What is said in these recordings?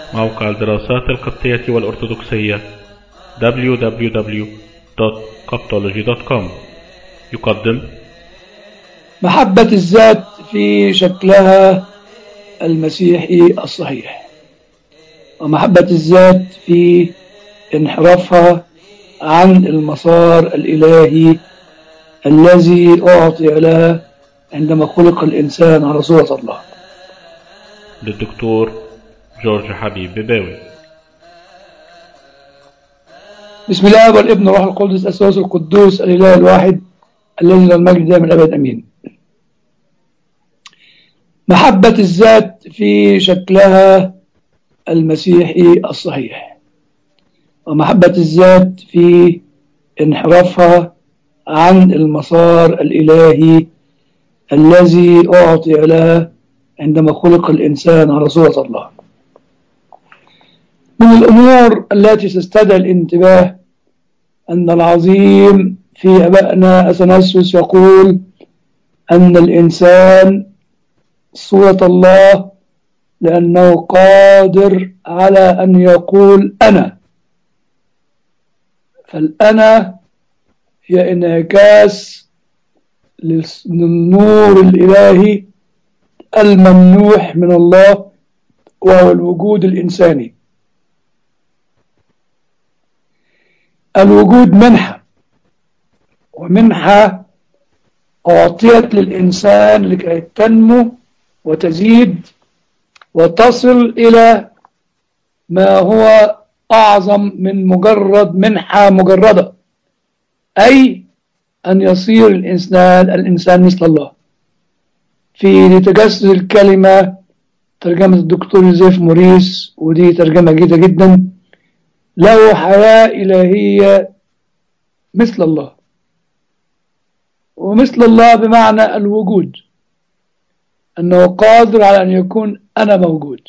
موقع الدراسات القبطية والأرثوذكسية www.coptology.com يقدم محبة الذات في شكلها المسيحي الصحيح ومحبة الذات في انحرافها عن المسار الإلهي الذي أعطي لها عندما خلق الإنسان على صورة الله للدكتور جورج حبيب بباوي بسم الله والابن والروح القدس أساس القدوس الإله الواحد الذي له المجد دائما الأبد أمين محبة الذات في شكلها المسيحي الصحيح ومحبة الذات في انحرافها عن المسار الإلهي الذي أعطي لها عندما خلق الإنسان على صورة الله من الأمور التي تستدعي الانتباه أن العظيم في أبائنا أثناسيوس يقول أن الإنسان صورة الله لأنه قادر على أن يقول أنا فالأنا هي انعكاس للنور الإلهي الممنوح من الله وهو الوجود الإنساني الوجود منحة ومنحة أعطيت للإنسان لكي تنمو وتزيد وتصل إلى ما هو أعظم من مجرد منحة مجردة أي أن يصير الإنسان الإنسان مثل الله في لتجسد الكلمة ترجمة الدكتور يوزيف موريس ودي ترجمة جيدة جدا له حياة إلهية مثل الله ومثل الله بمعنى الوجود أنه قادر على أن يكون أنا موجود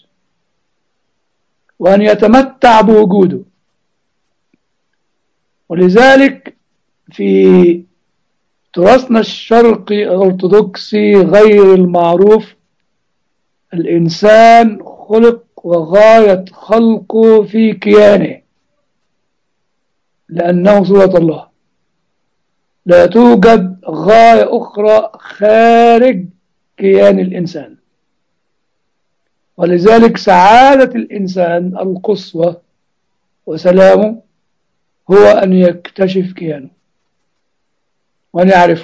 وأن يتمتع بوجوده ولذلك في تراثنا الشرقي الأرثوذكسي غير المعروف الإنسان خلق وغاية خلقه في كيانه لأنه صورة الله لا توجد غاية أخرى خارج كيان الإنسان ولذلك سعادة الإنسان القصوى وسلامه هو أن يكتشف كيانه وأن يعرفه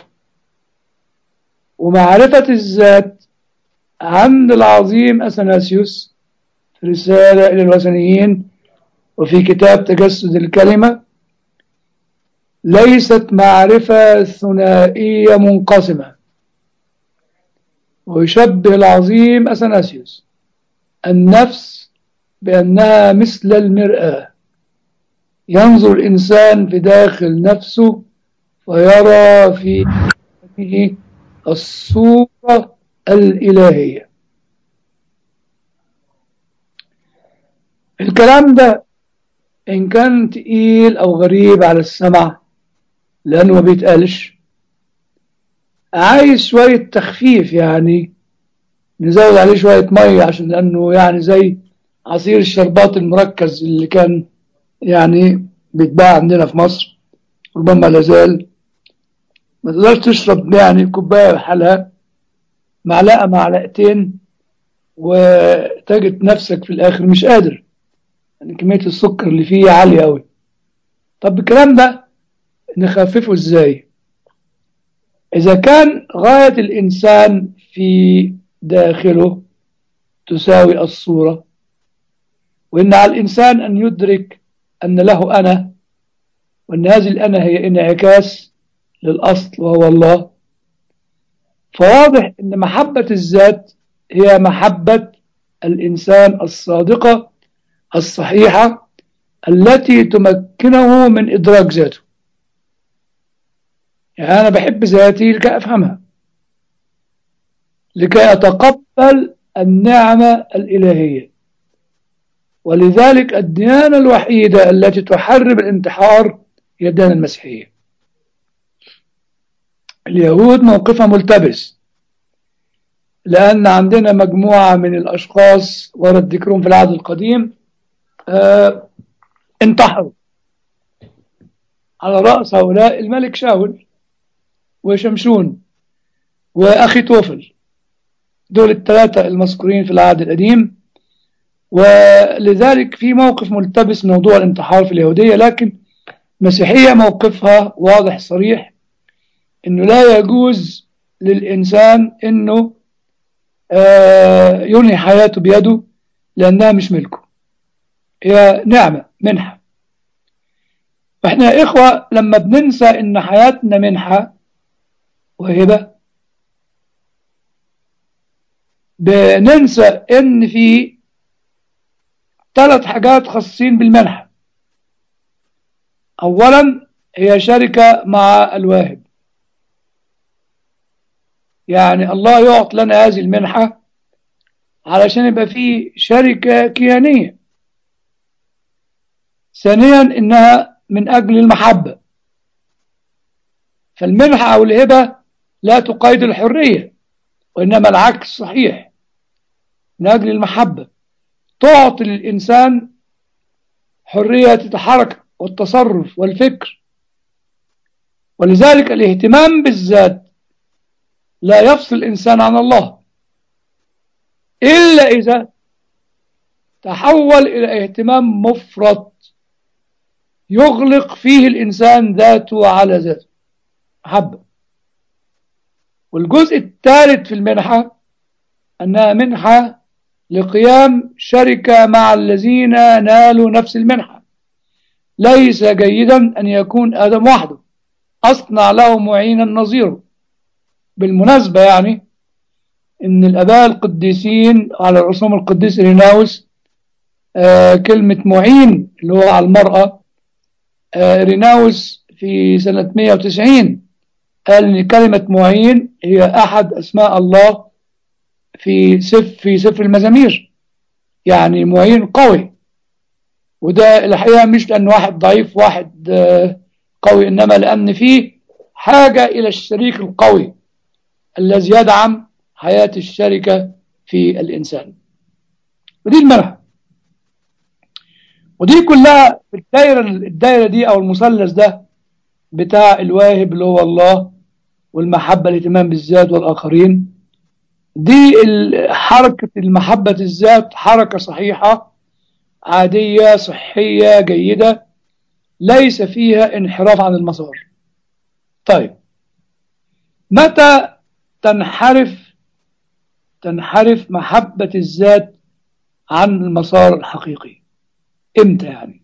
ومعرفة الذات عند العظيم أثناسيوس في رسالة إلى الوثنيين وفي كتاب تجسد الكلمة ليست معرفة ثنائية منقسمة ويشبه العظيم أثناسيوس النفس بأنها مثل المرآة ينظر الإنسان في داخل نفسه ويرى في الصورة الإلهية الكلام ده إن كان تقيل أو غريب على السمع لأنه ما بيتقالش عايز شوية تخفيف يعني نزود عليه شوية مية عشان لأنه يعني زي عصير الشربات المركز اللي كان يعني بيتباع عندنا في مصر ربما لازال ما تقدرش تشرب يعني كوباية بحالها معلقة معلقتين وتجد نفسك في الآخر مش قادر يعني كمية السكر اللي فيه عالية أوي طب الكلام ده نخففه ازاي إذا كان غاية الإنسان في داخله تساوي الصورة وإن على الإنسان أن يدرك أن له أنا وأن هذه الأنا هي انعكاس للأصل وهو الله فواضح أن محبة الذات هي محبة الإنسان الصادقة الصحيحة التي تمكنه من إدراك ذاته يعني أنا بحب ذاتي لكي أفهمها لكي أتقبل النعمة الإلهية ولذلك الديانة الوحيدة التي تحرم الانتحار هي الديانة المسيحية اليهود موقفها ملتبس لأن عندنا مجموعة من الأشخاص ورد ذكرهم في العهد القديم آه انتحروا على رأس هؤلاء الملك شاول وشمشون وأخي توفل دول الثلاثة المذكورين في العهد القديم ولذلك في موقف ملتبس من موضوع الانتحار في اليهودية لكن المسيحية موقفها واضح صريح انه لا يجوز للإنسان انه آه ينهي حياته بيده لأنها مش ملكه هي نعمة منحة فاحنا يا إخوة لما بننسى إن حياتنا منحة وهبة بننسى إن في ثلاث حاجات خاصين بالمنحة أولا هي شركة مع الواهب يعني الله يعطي لنا هذه المنحة علشان يبقى في شركة كيانية ثانيا إنها من أجل المحبة فالمنحة أو الهبة لا تقيد الحرية وإنما العكس صحيح من أجل المحبة تعطي للإنسان حرية الحركة والتصرف والفكر ولذلك الاهتمام بالذات لا يفصل الإنسان عن الله إلا إذا تحول إلى اهتمام مفرط يغلق فيه الإنسان ذاته على ذاته محبة والجزء الثالث في المنحة أنها منحة لقيام شركة مع الذين نالوا نفس المنحة ليس جيدا أن يكون آدم وحده أصنع له معينا نظيره بالمناسبة يعني إن الآباء القديسين على رسوم القديس ريناوس آه كلمة معين اللي هو على المرأة آه ريناوس في سنة 190 قال إن كلمة معين هي أحد أسماء الله في سف في سفر المزامير يعني معين قوي وده الحقيقة مش لأن واحد ضعيف واحد آه قوي إنما لأن فيه حاجة إلى الشريك القوي الذي يدعم حياة الشركة في الإنسان ودي المرحة ودي كلها الدائرة الدائرة دي أو المثلث ده بتاع الواهب اللي هو الله والمحبة الاهتمام بالذات والآخرين دي حركة المحبة الذات حركة صحيحة عادية صحية جيدة ليس فيها انحراف عن المسار طيب متى تنحرف تنحرف محبة الذات عن المسار الحقيقي امتى يعني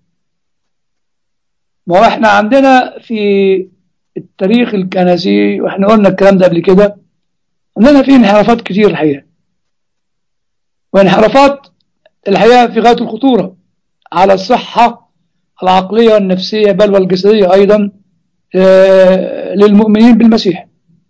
ما هو احنا عندنا في التاريخ الكنسي واحنا قلنا الكلام ده قبل كده عندنا في انحرافات كتير الحقيقة وانحرافات الحقيقة في غاية الخطورة على الصحة العقلية والنفسية بل والجسدية أيضا للمؤمنين بالمسيح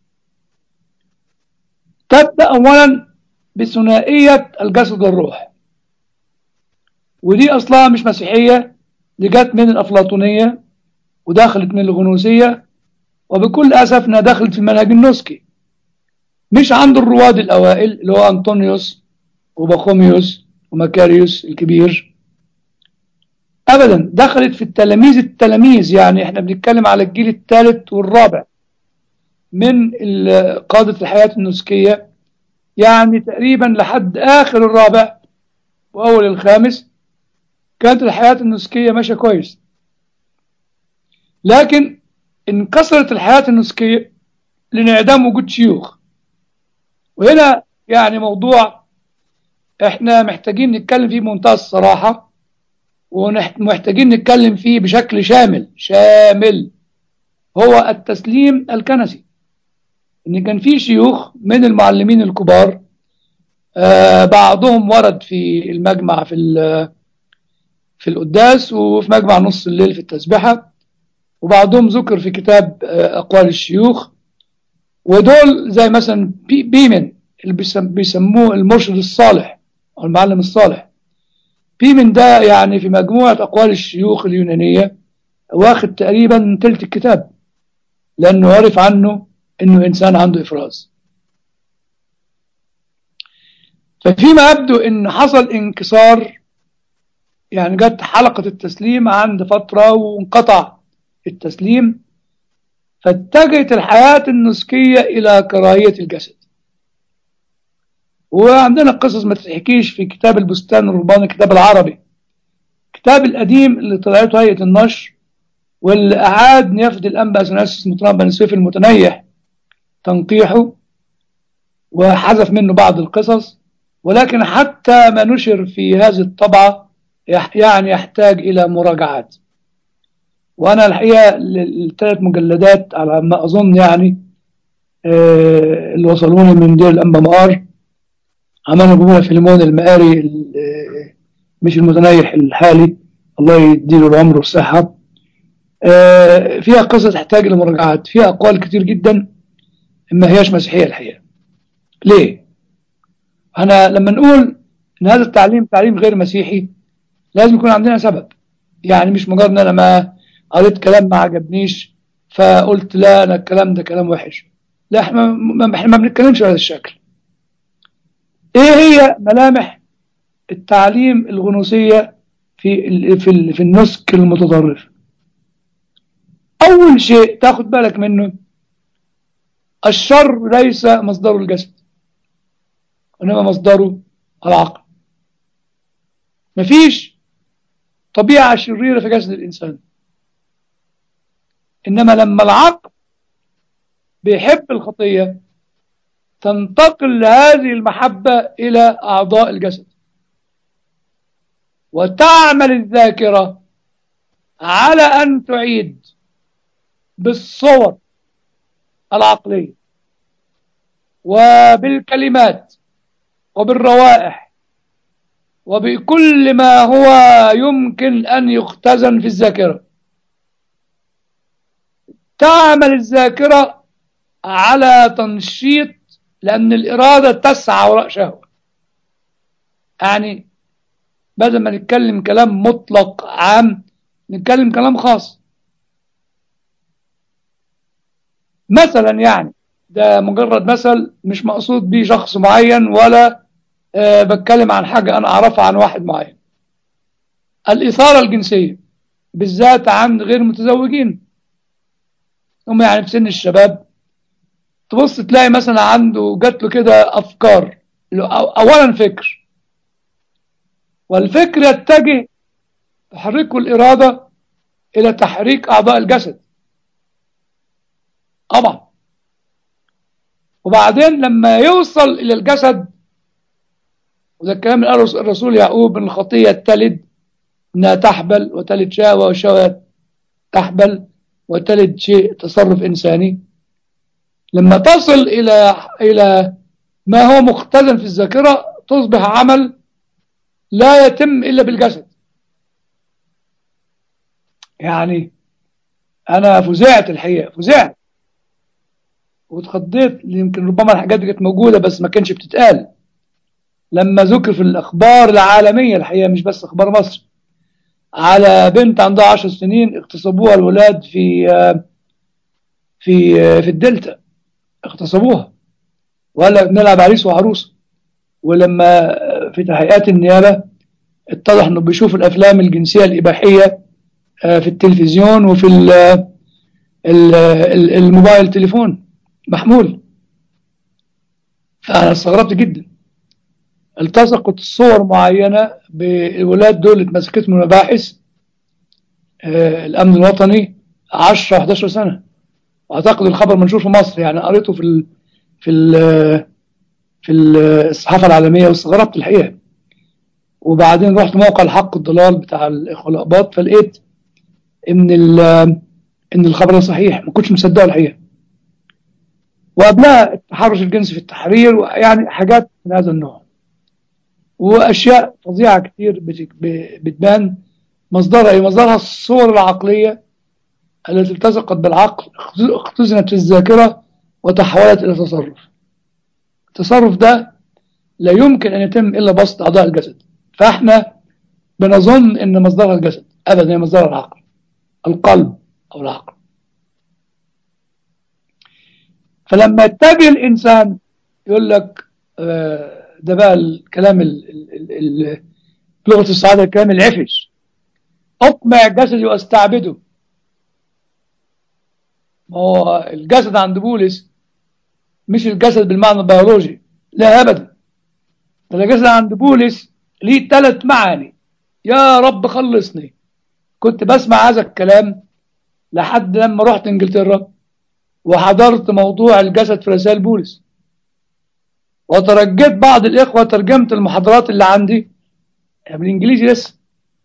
تبدأ أولا بثنائية الجسد والروح ودي أصلها مش مسيحية دي جت من الأفلاطونية ودخلت من الغنوسية وبكل أسف انها دخلت في المنهج النسكي مش عند الرواد الأوائل اللي هو أنطونيوس وباخوميوس ومكاريوس الكبير أبدا دخلت في التلاميذ التلاميذ يعني احنا بنتكلم على الجيل الثالث والرابع من قادة الحياة النسكية يعني تقريبا لحد آخر الرابع وأول الخامس كانت الحياة النسكية ماشية كويس لكن انكسرت الحياة النسكية لانعدام وجود شيوخ وهنا يعني موضوع احنا محتاجين نتكلم فيه بمنتهى الصراحة ومحتاجين نتكلم فيه بشكل شامل شامل هو التسليم الكنسي ان كان في شيوخ من المعلمين الكبار آه بعضهم ورد في المجمع في في القداس وفي مجمع نص الليل في التسبحة وبعضهم ذكر في كتاب آه أقوال الشيوخ ودول زي مثلا بي بيمن اللي بيسموه المرشد الصالح أو المعلم الصالح بيمن ده يعني في مجموعة أقوال الشيوخ اليونانية واخد تقريبا تلت الكتاب لأنه عرف عنه انه انسان عنده افراز ففيما يبدو ان حصل انكسار يعني جت حلقة التسليم عند فترة وانقطع التسليم فاتجهت الحياة النسكية إلى كراهية الجسد وعندنا قصص ما تتحكيش في كتاب البستان الرهباني الكتاب العربي الكتاب القديم اللي طلعته هيئة النشر واللي أعاد نيافة الأنبا أثناسيس مطران بن سيف المتنيح تنقيحه وحذف منه بعض القصص ولكن حتى ما نشر في هذه الطبعة يعني يحتاج إلى مراجعات وأنا الحقيقة الثلاث مجلدات على ما أظن يعني اللي وصلوني من دير الأنبا مقار عملنا جمهورة فيلمون المقاري مش المتنيح الحالي الله يديله العمر والصحة فيها قصة تحتاج لمراجعات فيها أقوال كتير جدا ما هياش مسيحية الحقيقة ليه؟ أنا لما نقول إن هذا التعليم تعليم غير مسيحي لازم يكون عندنا سبب يعني مش مجرد إن أنا ما قريت كلام ما عجبنيش فقلت لا أنا الكلام ده كلام وحش لا احنا ما, احنا ما بنتكلمش بهذا الشكل ايه هي ملامح التعليم الغنوصية في ال في ال في النسك المتطرف أول شيء تاخد بالك منه الشر ليس مصدره الجسد إنما مصدره العقل مفيش طبيعة شريرة في جسد الإنسان إنما لما العقل بيحب الخطية تنتقل هذه المحبة إلى أعضاء الجسد وتعمل الذاكرة على أن تعيد بالصور العقلية وبالكلمات وبالروائح وبكل ما هو يمكن أن يختزن في الذاكرة تعمل الذاكرة على تنشيط لأن الإرادة تسعى وراء شهوة يعني بدل ما نتكلم كلام مطلق عام نتكلم كلام خاص مثلا يعني ده مجرد مثل مش مقصود بيه شخص معين ولا أه بتكلم عن حاجة أنا أعرفها عن واحد معين الإثارة الجنسية بالذات عند غير متزوجين هم يعني في سن الشباب تبص تلاقي مثلا عنده جات له كده أفكار أولا فكر والفكر يتجه تحركه الإرادة إلى تحريك أعضاء الجسد طبعا وبعدين لما يوصل إلى الجسد وده الكلام اللي قاله الرسول يعقوب ان الخطية تلد انها تحبل وتلد شهوة وشهوة تحبل وتلد شيء تصرف انساني لما تصل الى الى ما هو مختزن في الذاكرة تصبح عمل لا يتم الا بالجسد يعني انا فزعت الحقيقة فزعت واتخضيت يمكن ربما الحاجات دي كانت موجودة بس ما كانش بتتقال لما ذكر في الأخبار العالمية الحقيقة مش بس أخبار مصر على بنت عندها عشر سنين اغتصبوها الولاد في في في الدلتا اغتصبوها وقال لك نلعب عريس وعروسة ولما في تحقيقات النيابة اتضح انه بيشوف الافلام الجنسية الاباحية في التلفزيون وفي الموبايل تليفون محمول فأنا استغربت جدا التصقت صور معينة بالولاد دول اتمسكتهم المباحث آه الأمن الوطني 10 11 سنة وأعتقد الخبر منشور في مصر يعني قريته في ال في ال في الصحافة العالمية واستغربت الحقيقة وبعدين رحت موقع الحق الضلال بتاع الإخوة الأقباط فلقيت إن إن الخبر صحيح ما كنتش مصدقه الحقيقة وقبلها التحرش الجنسي في التحرير يعني حاجات من هذا النوع واشياء فظيعه كتير بتبان مصدرها ايه مصدرها الصور العقليه التي التصقت بالعقل اختزنت في الذاكره وتحولت الى تصرف التصرف ده لا يمكن ان يتم الا بسط اعضاء الجسد فاحنا بنظن ان مصدرها الجسد ابدا هي مصدرها العقل القلب او العقل فلما يتجه الإنسان يقول لك ده بقى الكلام بلغة السعادة الكلام العفش أقمع جسدي وأستعبده ما هو الجسد عند بولس مش الجسد بالمعنى البيولوجي لا أبدا ده الجسد عند بولس ليه ثلاث معاني يا رب خلصني كنت بسمع هذا الكلام لحد لما رحت انجلترا وحضرت موضوع الجسد في رسائل بولس وترجيت بعض الإخوة ترجمت المحاضرات اللي عندي بالإنجليزي لسه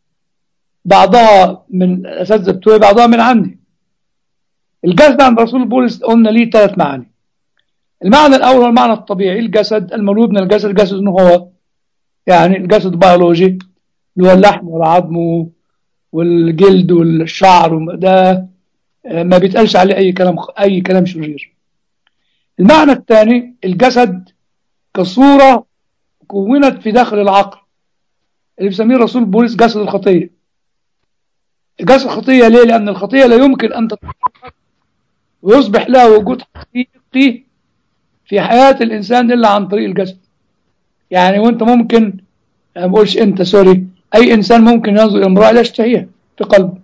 بعضها من الأساتذة بتوعي بعضها من عندي الجسد عند رسول بولس قلنا ليه ثلاث معاني المعنى الأول هو المعنى الطبيعي الجسد المولود من الجسد الجسد إنه هو يعني الجسد البيولوجي اللي هو اللحم والعظم والجلد والشعر ده ما بيتقالش عليه أي كلام أي كلام شرير المعنى الثاني الجسد كصورة كونت في داخل العقل اللي بيسميه الرسول بولس جسد الخطية جسد الخطية ليه؟ لأن الخطية لا يمكن أن تتحقق ويصبح لها وجود حقيقي في حياة الإنسان إلا عن طريق الجسد يعني وأنت ممكن ما بقولش أنت سوري أي إنسان ممكن ينظر إلى امرأة لا يشتهيها في قلبه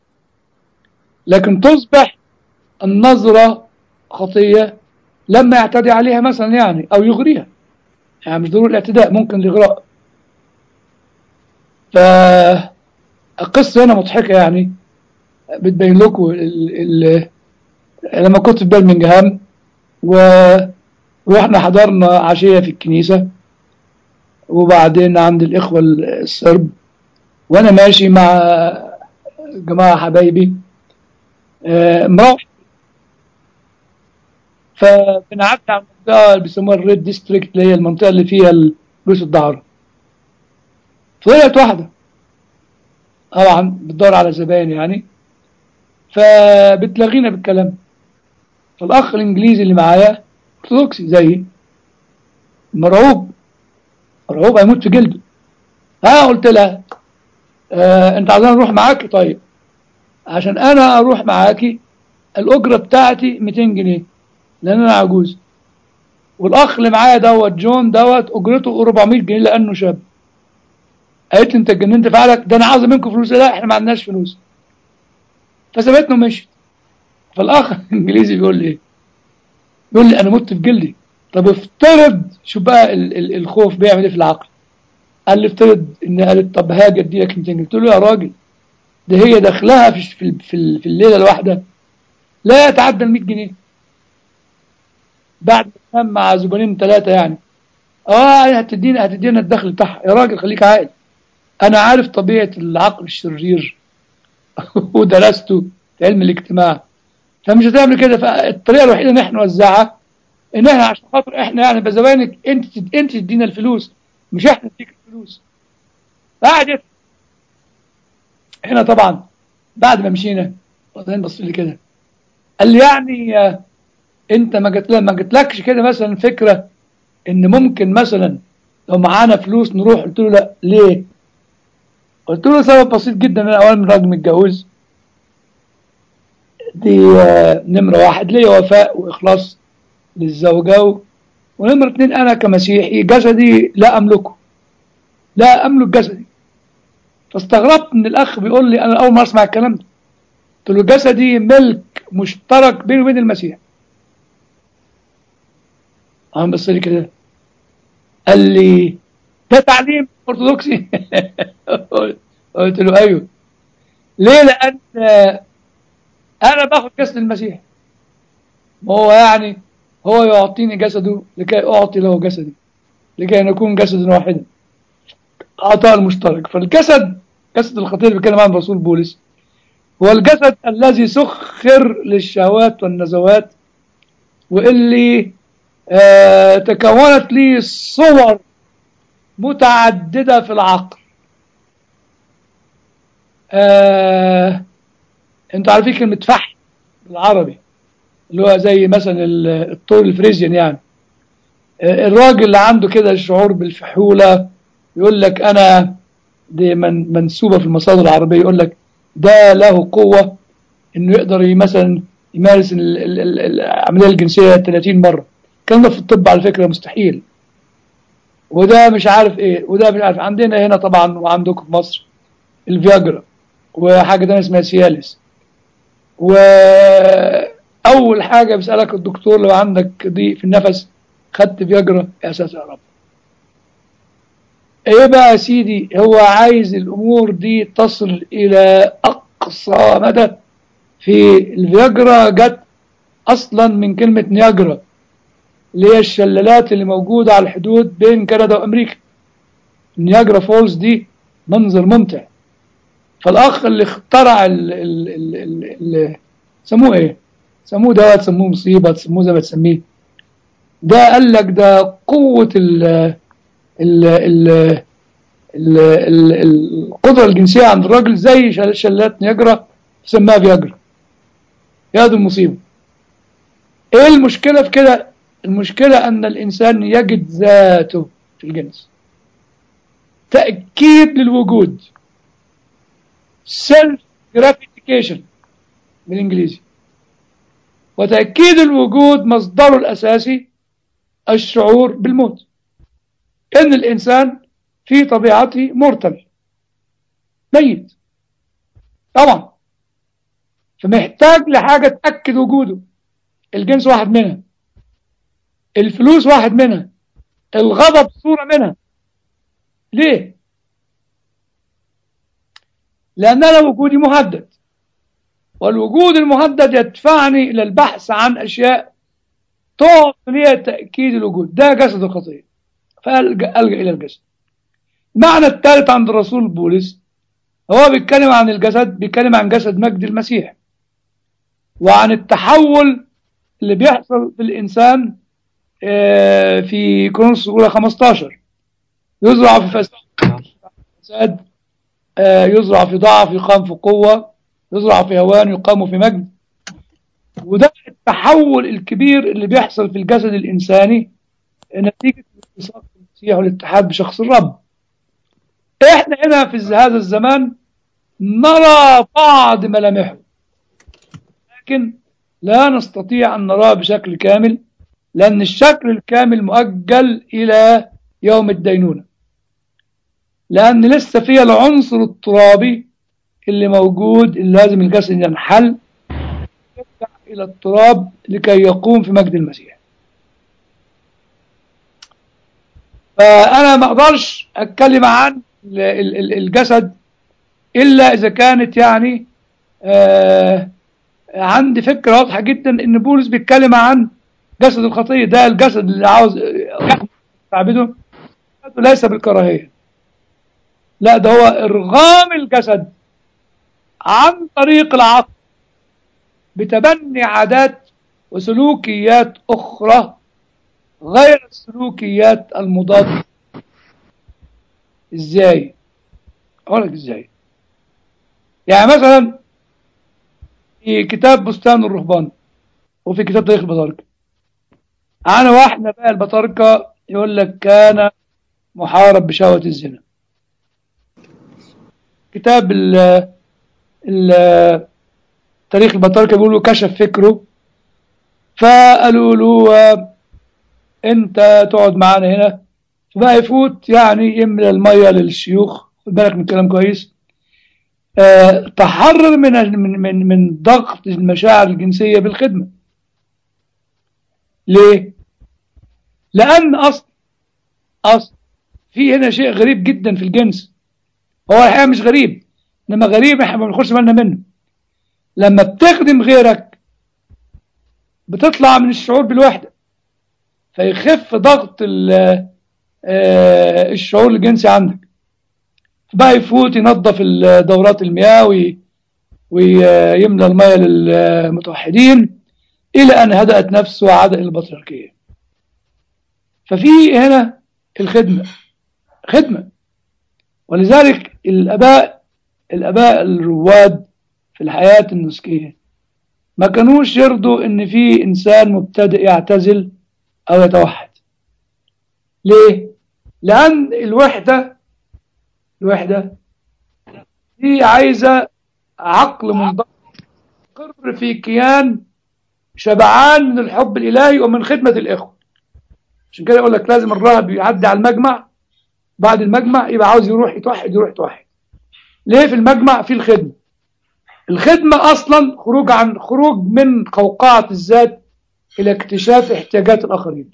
لكن تصبح النظرة خطية لما يعتدي عليها مثلا يعني أو يغريها يعني مش ضروري الاعتداء ممكن الإغراء فالقصة هنا مضحكة يعني بتبين لكم ال ال لما كنت في برمنجهام ورحنا حضرنا عشية في الكنيسة وبعدين عند الإخوة السرب وأنا ماشي مع جماعة حبايبي مروح فبنعدي على المنطقة اللي بيسموها الريد ديستريكت اللي هي المنطقة اللي فيها فلوس الدعارة فطلعت واحدة طبعا بتدور على زباين يعني فبتلغينا بالكلام فالأخ الإنجليزي اللي معايا أرثوذكسي زيي مرعوب مرعوب هيموت في جلده ها قلت لها آه أنت عايزين نروح معاك طيب عشان أنا أروح معاكي الأجرة بتاعتي 200 جنيه لأن أنا عجوز والأخ اللي معايا دوت جون دوت أجرته 400 جنيه لأنه شاب قالت لي أنت اتجننت في عقلك ده أنا عاوز منكم فلوس لا إحنا ما عندناش فلوس فسابتنا ومشيت فالأخ الإنجليزي بيقول لي إيه؟ بيقول لي أنا مت في جلدي طب افترض شوف بقى ال ال الخوف بيعمل إيه في العقل قال لي افترض إن قالت طب هاجي أديلك 200 جنيه قلت له يا راجل ده هي دخلها في في في الليلة الواحدة لا يتعدى ال 100 جنيه بعد ما مع زبونين ثلاثة يعني اه هتدينا هتدينا الدخل بتاعها يا راجل خليك عاقل انا عارف طبيعة العقل الشرير ودرسته في علم الاجتماع فمش هتعمل كده فالطريقة الوحيدة ان احنا نوزعها ان احنا عشان خاطر احنا يعني بزباينك انت انت تدينا الفلوس مش احنا نديك الفلوس قعدت هنا طبعا بعد ما مشينا وبعدين بص لي كده قال لي يعني آه انت ما جت ما جتلكش كده مثلا فكره ان ممكن مثلا لو معانا فلوس نروح قلت له لا ليه قلت له سبب بسيط جدا انا اولا من راجل متجوز دي آه نمرة واحد ليا وفاء وإخلاص للزوجة ونمرة اتنين أنا كمسيحي جسدي لا أملكه لا أملك جسدي فاستغربت إن الأخ بيقول لي أنا أول مرة أسمع الكلام ده قلت له جسدي ملك مشترك بيني وبين المسيح قام بص لي كده قال لي ده تعليم ارثوذكسي قلت له ايوه ليه لان انا باخد جسد المسيح هو يعني هو يعطيني جسده لكي اعطي له جسدي لكي نكون جسدا واحدا عطاء المشترك فالجسد جسد الخطير اللي بيتكلم عنه الرسول بولس هو الجسد الذي سخر للشهوات والنزوات واللي آه تكونت لي صور متعددة في العقل آه انتوا عارفين كلمة فحم بالعربي اللي هو زي مثلا الطور الفريزيان يعني آه الراجل اللي عنده كده الشعور بالفحولة يقول لك انا دي من منسوبة في المصادر العربية يقول لك ده له قوة انه يقدر مثلا يمارس العملية الجنسية 30 مرة الكلام ده في الطب على فكرة مستحيل وده مش عارف ايه وده مش عارف عندنا هنا طبعا وعندكم في مصر الفياجرا وحاجه تانية اسمها سيالس واول حاجه بيسالك الدكتور لو عندك ضيق في النفس خدت فياجرا يا ساتر يا رب ايه بقى يا سيدي هو عايز الامور دي تصل الى اقصى مدى في الفياجرا جت اصلا من كلمه نياجرا اللي هي الشلالات اللي موجوده على الحدود بين كندا وامريكا نياجرا فولز دي منظر ممتع فالاخ اللي اخترع ال ال ال ال ال سموه ايه سموه ده تسموه مصيبه تسموه زي ما تسميه ده قال لك ده قوه ال ال ال ال ال القدره الجنسيه عند الراجل زي شل- شلات نياجرا سماها فياجرا يا دي المصيبه ايه المشكله في كده المشكله ان الانسان يجد ذاته في الجنس تاكيد للوجود self gratification بالانجليزي وتاكيد الوجود مصدره الاساسي الشعور بالموت ان الانسان في طبيعته مرتل ميت طبعا فمحتاج لحاجه تاكد وجوده الجنس واحد منها الفلوس واحد منها الغضب صوره منها ليه لأن أنا وجودي مهدد والوجود المهدد يدفعني إلى البحث عن أشياء تعطي لي تأكيد الوجود ده جسد الخطية فألجأ ألجأ إلى الجسد المعنى الثالث عند الرسول بولس هو بيتكلم عن الجسد بيتكلم عن جسد مجد المسيح وعن التحول اللي بيحصل في الإنسان آه، في كورنثوس الأولى 15 يزرع في فساد آه، يزرع في ضعف يقام في قوة يزرع في هوان يقام في مجد وده التحول الكبير اللي بيحصل في الجسد الإنساني نتيجة الالتصاق بالمسيح والاتحاد بشخص الرب احنا هنا في هذا الزمان نرى بعض ملامحه لكن لا نستطيع أن نراه بشكل كامل لأن الشكل الكامل مؤجل إلى يوم الدينونة لأن لسه فيها العنصر الترابي اللي موجود اللي لازم الجسد ينحل يرجع إلى التراب لكي يقوم في مجد المسيح فأنا ما أقدرش أتكلم عن ال- ال- ال- الجسد إلا إذا كانت يعني آه عندي فكرة واضحة جدا إن بولس بيتكلم عن جسد الخطية ده الجسد اللي عاوز تعبده ليس بالكراهية لا ده هو إرغام الجسد عن طريق العقل بتبني عادات وسلوكيات أخرى غير السلوكيات المضادة إزاي؟ أقول لك إزاي؟ يعني مثلا في كتاب بستان الرهبان وفي كتاب تاريخ البطاركة عن واحد بقى البطاركة يقول لك كان محارب بشهوة الزنا كتاب ال ال تاريخ البطاركة بيقولوا كشف فكره فقالوا له آه، انت تقعد معانا هنا فبقى يفوت يعني يملى المية للشيوخ خد بالك من كلام كويس آه، تحرر من من من من ضغط المشاعر الجنسية بالخدمة ليه؟ لأن أصل أصل في هنا شيء غريب جدا في الجنس هو الحقيقة مش غريب إنما غريب إحنا ما بناخدش بالنا منه لما بتخدم غيرك بتطلع من الشعور بالوحدة فيخف ضغط ال- آه، الشعور الجنسي عندك فبقى يفوت ينظف ال- دورات المياه وي- ويملى المياه للمتوحدين إلى أن هدأت نفسه وعاد إلى البطريركية ففي هنا الخدمة خدمة ولذلك الآباء الآباء الرواد في الحياة النسكية ما كانوش يرضوا إن في إنسان مبتدئ يعتزل أو يتوحد ليه؟ لأن الوحدة الوحدة دي عايزة عقل منضبط يقر في كيان شبعان من الحب الإلهي ومن خدمة الإخوة عشان كده يقول لك لازم الراهب يعدي على المجمع بعد المجمع يبقى عاوز يروح يتوحد يروح يتوحد ليه في المجمع في الخدمة الخدمة أصلا خروج عن خروج من قوقعة الذات إلى اكتشاف احتياجات الآخرين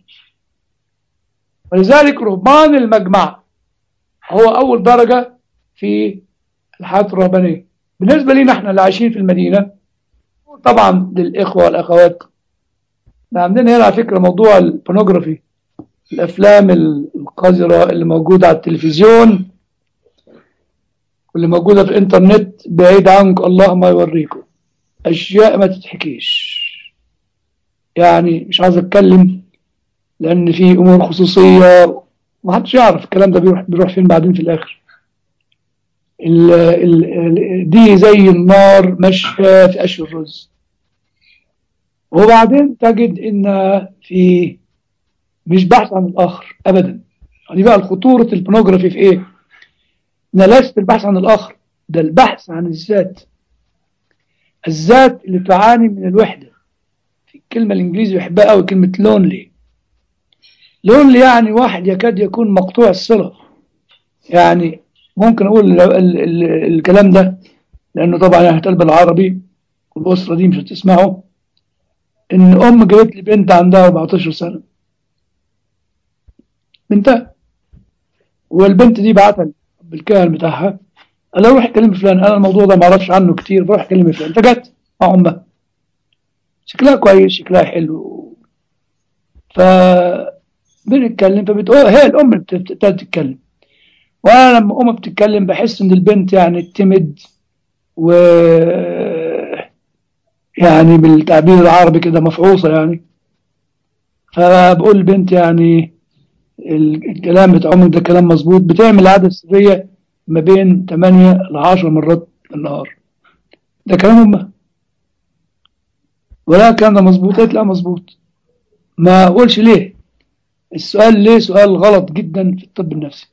ولذلك رهبان المجمع هو أول درجة في الحياة الرهبانية بالنسبة لنا احنا اللي عايشين في المدينة طبعا للإخوة والأخوات عندنا هنا على فكرة موضوع البونوجرافي الأفلام القذرة اللي موجودة على التلفزيون واللي موجودة في الإنترنت بعيد عنك الله ما يوريكم أشياء ما تتحكيش يعني مش عايز أتكلم لأن في أمور خصوصية ما حدش يعرف الكلام ده بيروح بيروح فين بعدين في الآخر ال ال دي زي النار ماشية في قش الرز وبعدين تجد إن في مش بحث عن الآخر أبدا يعني بقى خطورة البونوجرافي في إيه؟ إن ليست البحث عن الآخر ده البحث عن الذات الذات اللي تعاني من الوحدة في الكلمة الإنجليزي بحبها قوي كلمة لونلي لونلي يعني واحد يكاد يكون مقطوع الصلة يعني ممكن أقول ال ال ال الكلام ده لأنه طبعا يعني هتقلب العربي والأسرة دي مش هتسمعه إن أم جابت لي بنت عندها 14 سنة بنتها والبنت دي بعتها بالكاهن بتاعها قال لها روح كلمي فلان انا الموضوع ده ما اعرفش عنه كتير بروح كلمي فلان فجت مع امها شكلها كويس شكلها حلو ف بنتكلم فبتقول هي الام بتبتدي تتكلم وانا لما ام بتتكلم بحس ان البنت يعني تمد و يعني بالتعبير العربي كده مفعوصه يعني فبقول البنت يعني الكلام بتاع امك ده كلام مظبوط بتعمل عاده سريه ما بين 8 ل 10 مرات في النهار ده كلام امها ولا الكلام ده مظبوط قالت لا مظبوط ما اقولش ليه السؤال ليه سؤال غلط جدا في الطب النفسي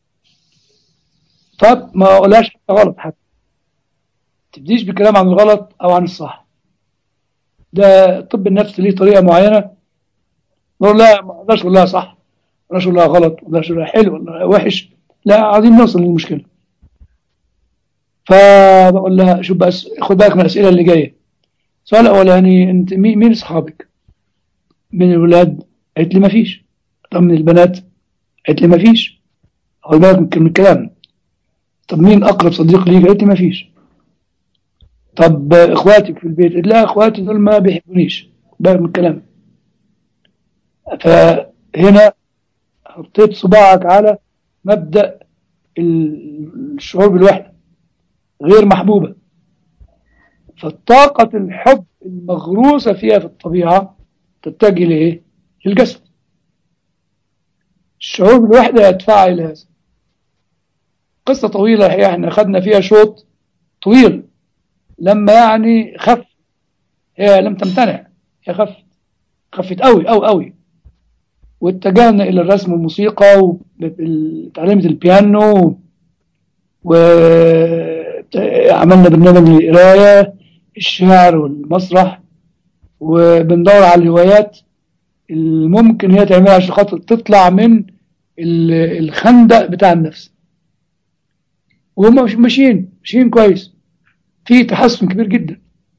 طب ما اقولهاش غلط حتى تبديش بكلام عن الغلط او عن الصح ده الطب النفسي ليه طريقه معينه نقول لا ما اقدرش اقول لها صح ما اقدرش اقول لها غلط ما اقدرش اقول لها حلو ولا وحش لا عايزين نوصل للمشكله فبقول لها شوف بس خد بالك من الاسئله اللي جايه السؤال الاولاني انت مين مين اصحابك من الولاد قالت لي ما فيش طب من البنات قالت لي ما فيش خد بالك من الكلام طب مين اقرب صديق ليك قالت لي ما فيش طب اخواتك في البيت قلت لا اخواتي دول ما بيحبونيش خد بالك من الكلام فهنا حطيت صباعك على مبدأ الشعور بالوحدة غير محبوبة فالطاقة الحب المغروسة فيها في الطبيعة تتجه لإيه؟ للجسد الشعور بالوحدة يدفع إلى هذا قصة طويلة هي احنا خدنا فيها شوط طويل لما يعني خف هي لم تمتنع هي خفت خفت قوي قوي قوي واتجهنا إلى الرسم والموسيقى وتعليمة البيانو وعملنا برنامج للقراية الشعر والمسرح وبندور على الهوايات الممكن هي تعملها عشان خاطر تطلع من الخندق بتاع النفس وهم مش ماشيين ماشيين كويس في تحسن كبير جدا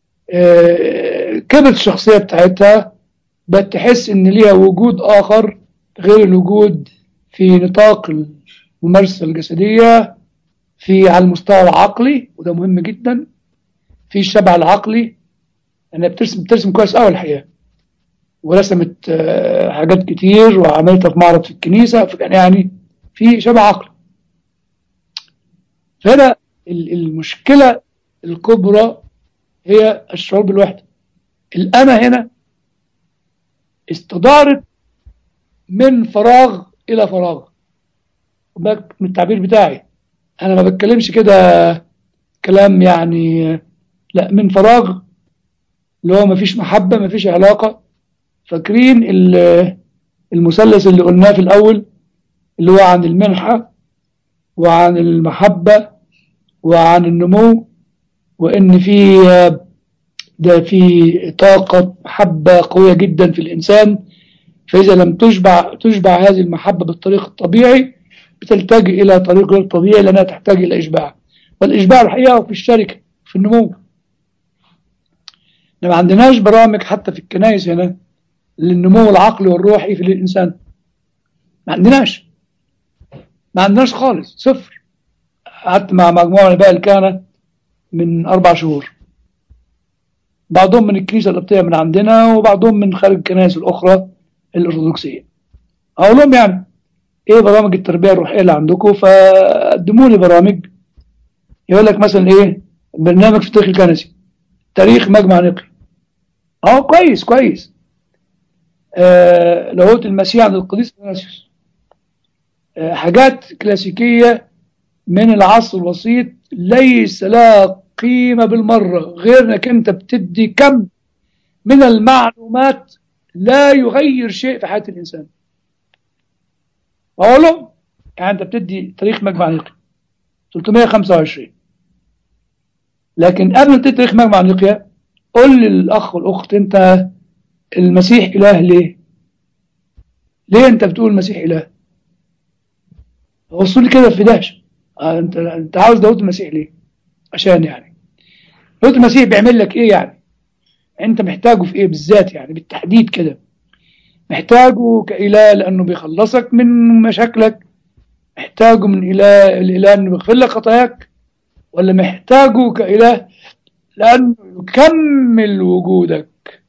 كبرت الشخصية بتاعتها بقت تحس ان ليها وجود اخر غير الوجود في نطاق الممارسة الجسدية في على المستوى العقلي وده مهم جدا في الشبع العقلي انها بترسم بترسم كويس قوي الحقيقة ورسمت حاجات كتير وعملتها في معرض في الكنيسة فكان يعني في شبع عقلي فهنا المشكلة الكبرى هي الشعور بالوحدة الأنا هنا استدارت من فراغ إلى فراغ من التعبير بتاعي أنا ما بتكلمش كده كلام يعني لا من فراغ اللي هو ما فيش محبة ما فيش علاقة فاكرين المثلث اللي قلناه في الأول اللي هو عن المنحة وعن المحبة وعن النمو وإن في ده في طاقة محبة قوية جدا في الإنسان فإذا لم تشبع تشبع هذه المحبة بالطريق الطبيعي بتلتجئ إلى طريق غير طبيعي لأنها تحتاج إلى إشباع والإشباع الحقيقة في الشركة في النمو ما عندناش برامج حتى في الكنائس هنا للنمو العقلي والروحي في الإنسان ما عندناش ما عندناش خالص صفر قعدت مع مجموعة من الآباء الكهنة من أربع شهور بعضهم من الكنيسة القبطية من عندنا وبعضهم من خارج الكنائس الأخرى الأرثوذكسية أقول لهم يعني إيه برامج التربية الروحية اللي عندكم فقدموا لي برامج يقول لك مثلا إيه برنامج في التاريخ الكنسي تاريخ مجمع نقي أه كويس كويس آه لاهوت المسيح عند القديس اثناسيوس آه حاجات كلاسيكية من العصر الوسيط ليس لها قيمة بالمرة غير انك انت بتدي كم من المعلومات لا يغير شيء في حياة الإنسان أقول لهم يعني أنت بتدي تاريخ مجمع نقيا 325 لكن قبل ما تدي تاريخ مجمع نقيا قول للأخ والأخت أنت المسيح إله ليه؟ ليه أنت بتقول المسيح إله؟ وصل لي كده في دهشة أنت أنت عاوز داود المسيح ليه؟ عشان يعني داود المسيح بيعمل لك إيه يعني؟ أنت محتاجه في إيه بالذات يعني بالتحديد كده؟ محتاجه كإله لأنه بيخلصك من مشاكلك محتاجه من إله الإله أنه بيغفر لك خطاياك ولا محتاجه كإله لأنه يكمل وجودك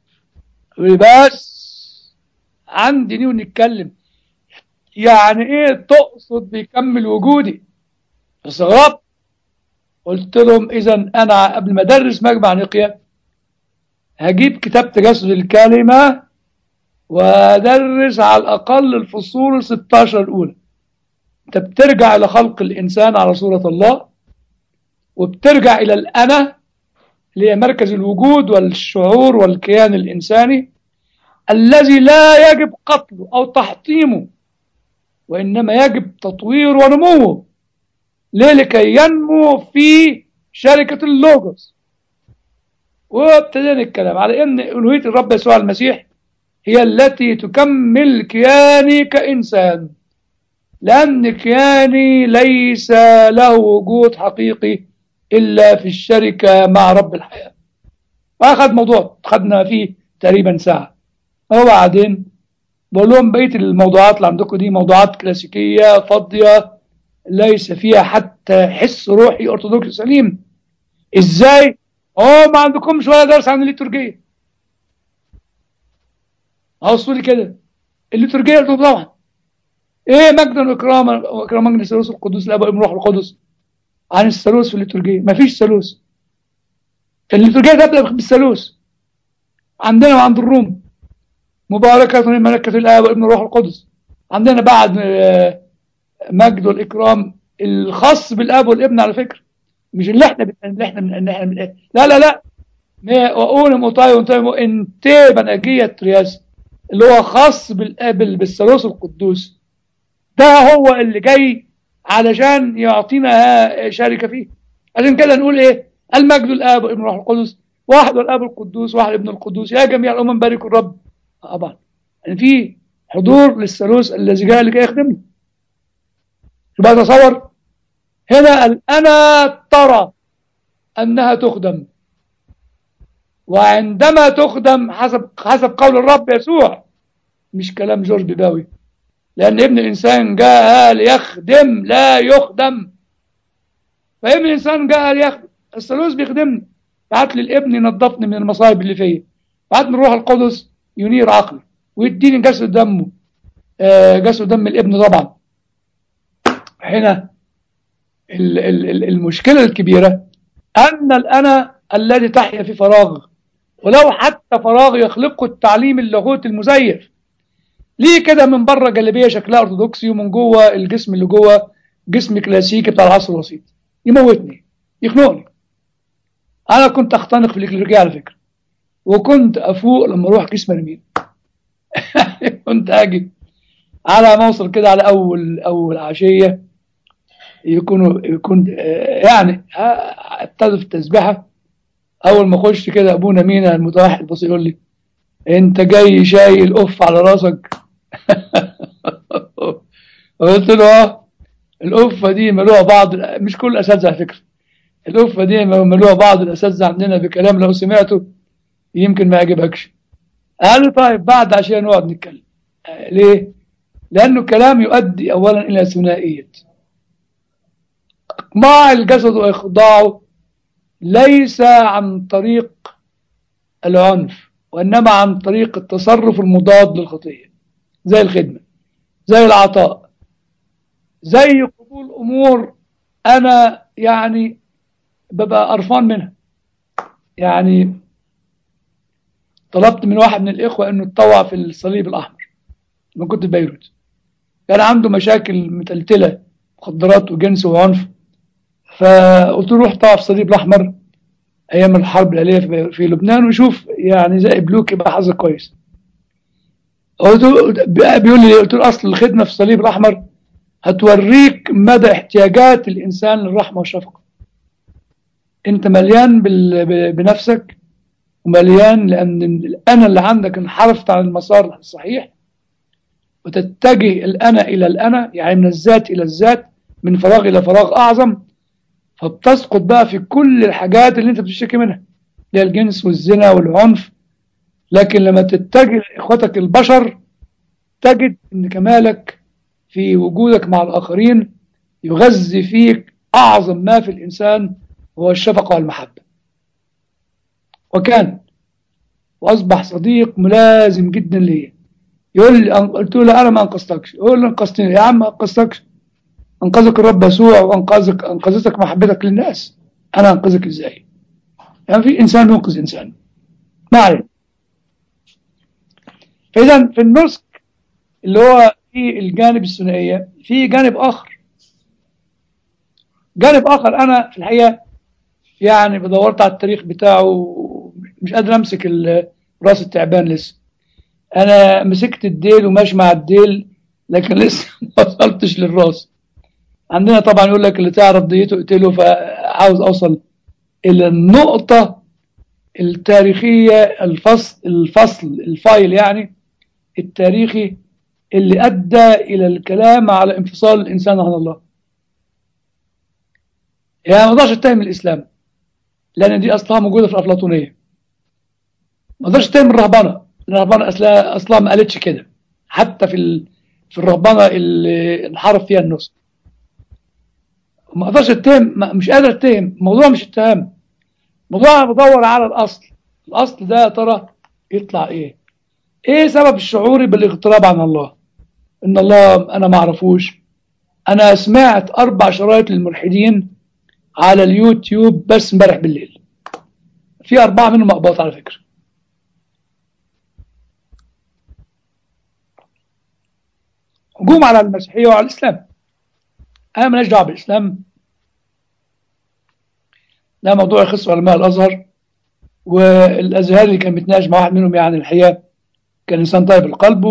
بس عندي نيو نتكلم يعني ايه تقصد بيكمل وجودي استغربت قلت لهم اذا انا قبل ما ادرس مجمع نقيا هجيب كتاب تجسد الكلمه وادرس على الاقل الفصول 16 الاولى انت بترجع الى خلق الانسان على صوره الله وبترجع الى الانا اللي هي مركز الوجود والشعور والكيان الانساني الذي لا يجب قتله او تحطيمه وانما يجب تطوير ونموه ليه لكي ينمو في شركه اللوجوس وابتدينا الكلام على ان الوهيه الرب يسوع المسيح هي التي تكمل كياني كإنسان لأن كياني ليس له وجود حقيقي إلا في الشركة مع رب الحياة وأخذ موضوع خدنا فيه تقريبا ساعة وبعدين بقول لهم بقية الموضوعات اللي عندكم دي موضوعات كلاسيكية فاضية ليس فيها حتى حس روحي أرثوذكسي سليم إزاي؟ هو ما عندكمش ولا درس عن الليتورجية اوصوا لي كده الليتورجيه قلت طبعا ايه مجدا واكراما واكراما من الثالوث القدوس الاب والابن والروح القدس عن الثالوث في الليتورجيه مفيش ثالوث الليتورجيه تبدا بالثالوث عندنا وعند الروم مباركة ملكة الاب والابن والروح القدس عندنا بعد مجد والاكرام الخاص بالاب والابن على فكره مش اللي احنا اللي احنا اللي احنا لا لا لا واقول مطاي وانتي انتي بنجيه ترياس اللي هو خاص بالقابل بالثالوث القدوس ده هو اللي جاي علشان يعطينا شركة فيه عشان كده نقول ايه المجد الاب والابن والروح القدس واحد والاب القدوس واحد ابن القدوس يا جميع الامم باركوا الرب طبعا يعني في حضور للثالوث الذي جاء لكي يخدمني يبقى تصور هنا انا ترى انها تخدم وعندما تخدم حسب حسب قول الرب يسوع مش كلام جورج بيباوي لأن ابن الإنسان جاء ليخدم لا يخدم فابن الإنسان جاء ليخدم الثالوث بيخدمني بعت لي الابن ينظفني من المصايب اللي فيا بعت لي الروح القدس ينير عقلي ويديني جسد دمه آه جسد دم الابن طبعا هنا المشكلة الكبيرة أن الأنا الذي تحيا في فراغ ولو حتى فراغ يخلقه التعليم اللاهوتي المزيف ليه كده من بره جلابيه شكلها ارثوذكسي ومن جوه الجسم اللي جوه جسم كلاسيكي بتاع العصر الوسيط يموتني يخنقني انا كنت اختنق في الكليريكيه على فكره وكنت افوق لما اروح جسم رميل كنت اجي على ما اوصل كده على اول اول عشيه يكونوا يكون يعني ابتدوا في التسبيحه اول ما اخش كده ابونا مينا المتوحد بص يقول لي انت جاي شايل اوف على راسك قلت له اه القفة دي ملوها بعض مش كل الأساتذة على فكرة القفة دي ملوها بعض الأساتذة عندنا بكلام لو سمعته يمكن ما يعجبكش قال له طيب بعد عشان نقعد نتكلم آه، ليه؟ لأنه الكلام يؤدي أولا إلى ثنائية إقماع الجسد وإخضاعه ليس عن طريق العنف وإنما عن طريق التصرف المضاد للخطية زي الخدمة زي العطاء زي قبول أمور أنا يعني ببقى قرفان منها يعني طلبت من واحد من الإخوة إنه يتطوع في الصليب الأحمر لما كنت في بيروت كان عنده مشاكل متلتلة مخدرات وجنس وعنف فقلت له روح طوع في الصليب الأحمر أيام الحرب الأهلية في- في لبنان وشوف يعني زي بلوك يبقى حظك كويس قلت له بيقول لي قلت له أصل الخدمة في الصليب الأحمر هتوريك مدى احتياجات الإنسان للرحمة والشفقة أنت مليان بال- ب- بنفسك ومليان لأن الأنا اللي عندك انحرفت عن المسار الصحيح وتتجه الأنا إلى الأنا يعني من الذات إلى الذات من فراغ إلى فراغ أعظم فبتسقط بقى في كل الحاجات اللي أنت بتشتكي منها اللي هي الجنس والزنا والعنف لكن لما تتجه لإخوتك البشر تجد أن كمالك في وجودك مع الآخرين يغذي فيك أعظم ما في الإنسان هو الشفقة والمحبة وكان وأصبح صديق ملازم جدا لي يقول لي قلت له لا أنا ما أنقذتكش يقول لي أنقذتني يا عم ما أنقذتكش أنقذك الرب يسوع وأنقذك أنقذتك محبتك للناس أنا أنقذك إزاي يعني في إنسان ينقذ إنسان ما علينا فإذا في النسك اللي هو في الجانب الثنائية في جانب آخر جانب آخر أنا في الحقيقة يعني بدورت على التاريخ بتاعه مش قادر أمسك ال- راس التعبان لسه أنا مسكت الديل وماشي مع الديل لكن لسه ما وصلتش للراس عندنا طبعا يقول لك اللي تعرف ديته اقتله فعاوز أوصل إلى النقطة التاريخية الفصل الفصل الفايل يعني التاريخي اللي أدى إلى الكلام على انفصال الإنسان عن الله يعني ما اقدرش اتهم الإسلام لأن دي أصلها موجودة في الأفلاطونية ما اقدرش اتهم الرهبنة لأن الرهبنة أصلها أصلها ما قالتش كده حتى في ال... في الرهبنة اللي انحرف فيها النص ما اقدرش اتهم ما- مش قادر اتهم الموضوع مش اتهام الموضوع انا بدور على الاصل الاصل ده يا ترى يطلع ايه ايه سبب شعوري بالاغتراب عن الله ان الله انا ما اعرفوش انا سمعت اربع شرايط للملحدين على اليوتيوب بس امبارح بالليل في اربعه منهم اقباط على فكره هجوم على المسيحيه وعلى الاسلام انا ماليش دعوه بالاسلام ده موضوع يخص علماء الازهر والازهري اللي كان بيتناقش مع واحد منهم يعني الحقيقه كان انسان طيب القلب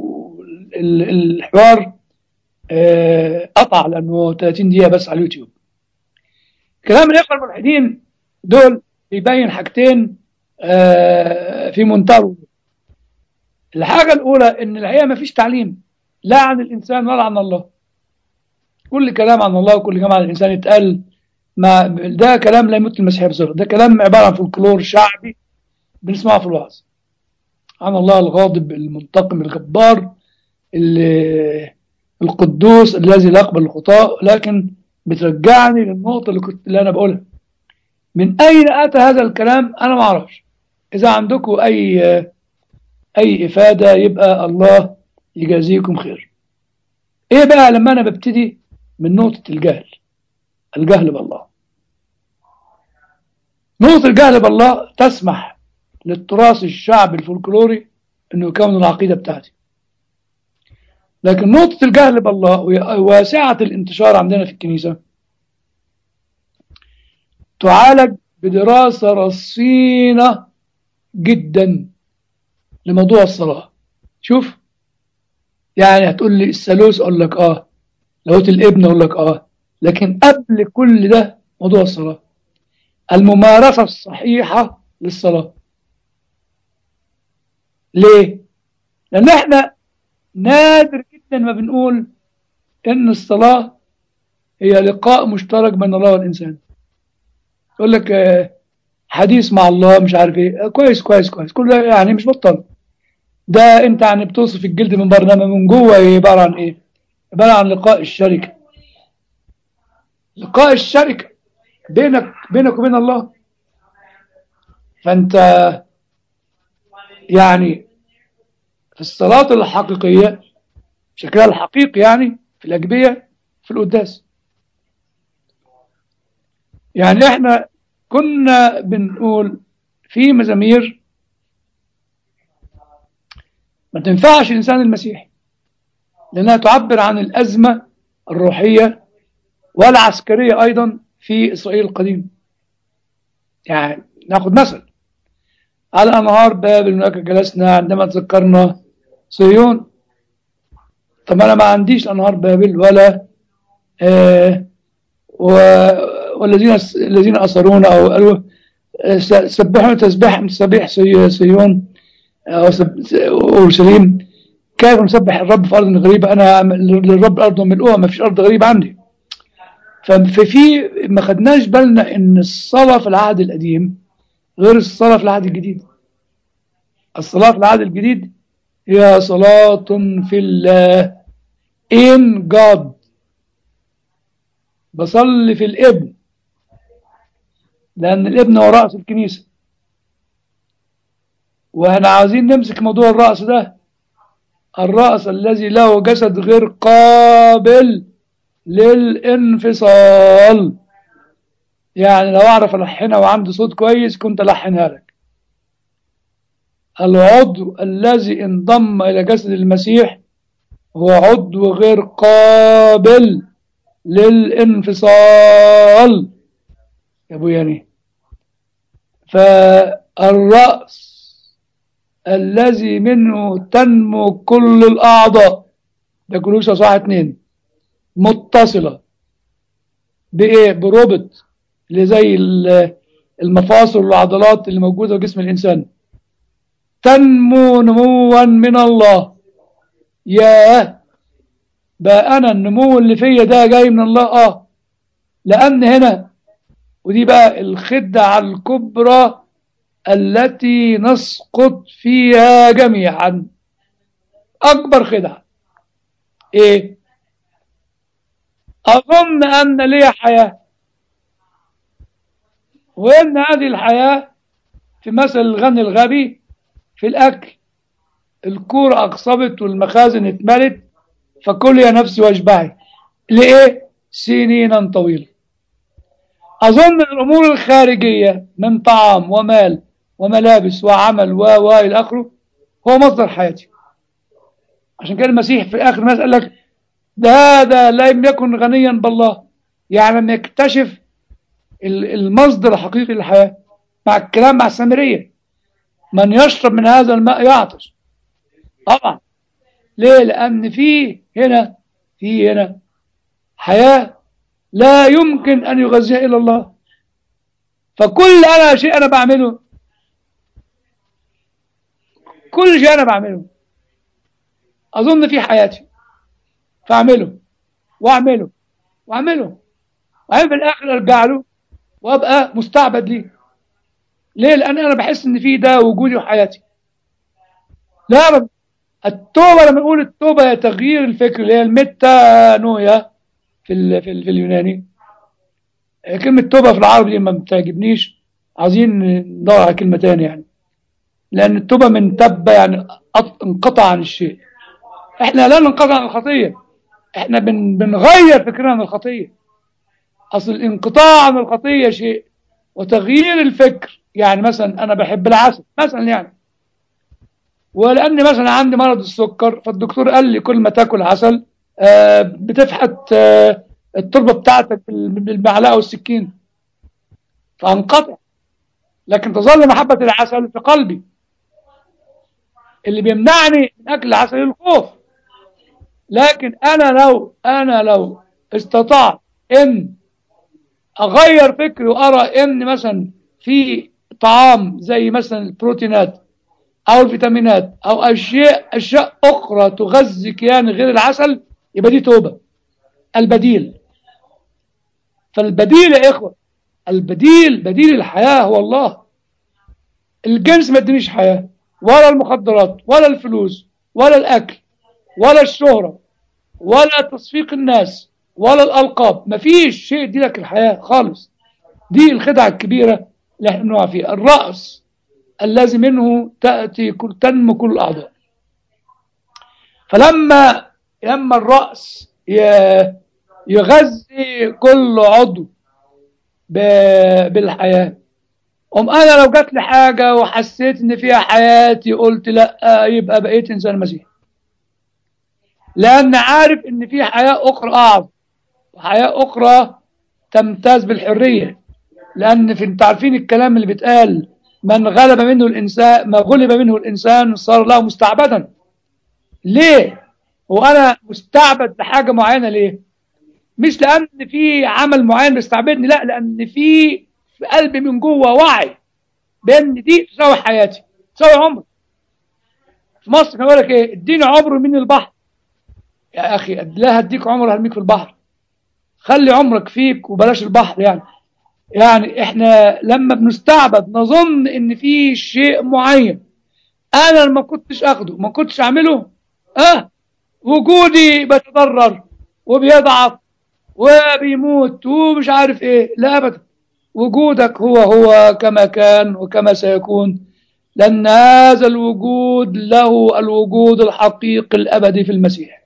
والحوار آه، قطع لانه 30 دقيقه بس على اليوتيوب كلام الاخوه الملحدين دول بيبين حاجتين آه، في منتهى الوضوح. الحاجه الاولى ان الحقيقه ما فيش تعليم لا عن الانسان ولا عن الله كل كلام عن الله وكل كلام عن الانسان يتقال ما ده كلام لا يمت المسيحيه بصدق ده كلام عباره عن فولكلور شعبي بنسمعه في الوعظ عن الله الغاضب المنتقم الجبار ال- القدوس الذي لا يقبل الخطاء لكن بترجعني للنقطة اللي كنت اللي أنا بقولها من أين أتى هذا الكلام أنا ما أعرفش إذا عندكم أي أي إفادة يبقى الله يجازيكم خير إيه بقى لما أنا ببتدي من نقطة الجهل الجهل بالله نقطة الجهل بالله تسمح للتراث الشعبي الفولكلوري انه يكون العقيده بتاعتي لكن نقطه الجهل بالله واسعه الانتشار عندنا في الكنيسه تعالج بدراسه رصينه جدا لموضوع الصلاه شوف يعني هتقول لي الثالوث اقول لك اه لاهوت الابن اقول لك اه لكن قبل كل ده موضوع الصلاه الممارسه الصحيحه للصلاه ليه؟ لأن احنا نادر جدا ما بنقول ان الصلاة هي لقاء مشترك بين الله والإنسان يقول لك آه، حديث مع الله مش عارف ايه آه، كويس كويس كويس كل ده يعني مش بطل ده انت يعني بتوصف الجلد من بره انما من جوه عبارة عن ايه عبارة عن لقاء الشركة لقاء الشركة بينك بينك وبين الله فانت يعني في الصلاة الحقيقية شكلها الحقيقي يعني في الأجبية في القداس يعني احنا كنا بنقول في مزامير ما تنفعش الإنسان المسيحي لأنها تعبر عن الأزمة الروحية والعسكرية أيضا في إسرائيل القديم يعني ناخد مثل على أنهار بابل هناك جلسنا عندما تذكرنا صهيون طب أنا ما عنديش أنهار بابل ولا آه و- والذين الذين أسرونا أو قالوا آه، س- سبحوا تسبيح من تسبيح صي- صهيون أو سب- أورشليم كيف نسبح الرب في أرض غريبة أنا للرب أرض ملؤها ما فيش أرض غريبة عندي ففي ما خدناش بالنا ان الصلاة في العهد القديم غير الصلاة في العهد الجديد الصلاة في العهد الجديد هي صلاة في الله in God بصلي في الابن لأن الابن هو رأس الكنيسة واحنا عاوزين نمسك موضوع الرأس ده الرأس الذي له جسد غير قابل للانفصال يعني لو اعرف الحنها وعندي صوت كويس كنت الحنها لك العضو الذي انضم الى جسد المسيح هو عضو غير قابل للانفصال يا ابو يعني فالرأس الذي منه تنمو كل الأعضاء ده كلوسة صح اتنين متصلة بإيه؟ بربط اللي زي ال- المفاصل والعضلات اللي موجودة في جسم الإنسان تنمو نموا من الله ياه بقى أنا النمو اللي فيا ده جاي من الله آه لأن هنا ودي بقى الخدعة الكبرى التي نسقط فيها جميعا أكبر خدعة إيه أظن أن لي حياة وإن هذه الحياة في مثل الغني الغبي في الأكل الكور أقصبت والمخازن اتملت فكل يا نفسي واشبعي لإيه؟ سنينا طويلة أظن الأمور الخارجية من طعام ومال وملابس وعمل و و إلى آخره هو مصدر حياتي عشان كده المسيح في آخر الناس قال لك ده هذا لم يكن غنيا بالله يعني لم يكتشف ال- المصدر الحقيقي للحياة مع الكلام مع السامرية من يشرب من هذا الماء يعطش طبعا ليه لأن في هنا في هنا حياة لا يمكن أن يغذيها إلا الله فكل أنا شيء أنا بعمله كل شيء أنا بعمله أظن في حياتي فأعمله وأعمله وأعمله وبعدين في الآخر أرجع له وأبقى مستعبد ليه ليه؟ لأن أنا بحس إن في ده وجودي وحياتي لا رب التوبة لما نقول التوبة هي تغيير الفكر اللي هي الميتانويا في ال في, ال في اليوناني كلمة توبة في العربي دي ما بتعجبنيش عايزين ندور على كلمة تانية يعني لأن التوبة من تب يعني أط- انقطع عن الشيء احنا لا ننقطع عن الخطية احنا بن بنغير فكرنا عن الخطية أصل الانقطاع عن الخطية شيء وتغيير الفكر يعني مثلا أنا بحب العسل مثلا يعني ولأني مثلا عندي مرض السكر فالدكتور قال لي كل ما تاكل عسل آه، بتفحت آه، التربة بتاعتك بال- بالمعلقة والسكين فانقطع لكن تظل محبة العسل في قلبي اللي بيمنعني من أكل العسل الخوف لكن أنا لو أنا لو استطعت إن أغير فكري وأرى إن مثلا في طعام زي مثلا البروتينات او الفيتامينات او اشياء اشياء اخرى تغذي كيان غير العسل يبقى دي توبه البديل فالبديل يا اخوه البديل بديل الحياه هو الله الجنس ما ادينيش حياه ولا المخدرات ولا الفلوس ولا الاكل ولا الشهره ولا تصفيق الناس ولا الالقاب مفيش شيء يدي لك الحياه خالص دي الخدعه الكبيره اللي احنا بنقع فيها الراس الذي منه تاتي كل تنمو كل الاعضاء فلما لما الراس ي- يغذي كل عضو ب- بالحياه أم أنا لو جات لي حاجة وحسيت إن فيها حياتي قلت لأ يبقى بقيت إنسان مسيحي لأن عارف إن في حياة أخرى أعظم وحياة أخرى تمتاز بالحرية لأن في أنتوا عارفين الكلام اللي بيتقال من غلب منه الإنسان ما غلب منه الإنسان صار له مستعبدا ليه؟ وأنا مستعبد لحاجة معينة ليه؟ مش لأن في عمل معين بيستعبدني لا لأن في في قلبي من جوه وعي بأن دي تساوي حياتي تساوي عمري في مصر كانوا يقول لك ايه اديني عمر من البحر يا اخي لا هديك عمر هرميك في البحر خلي عمرك فيك وبلاش البحر يعني يعني احنا لما بنستعبد نظن ان في شيء معين انا ما كنتش اخده ما كنتش اعمله اه وجودي بيتضرر وبيضعف وبيموت ومش عارف ايه لا ابدا وجودك هو هو كما كان وكما سيكون لأن هذا الوجود له الوجود الحقيقي الأبدي في المسيح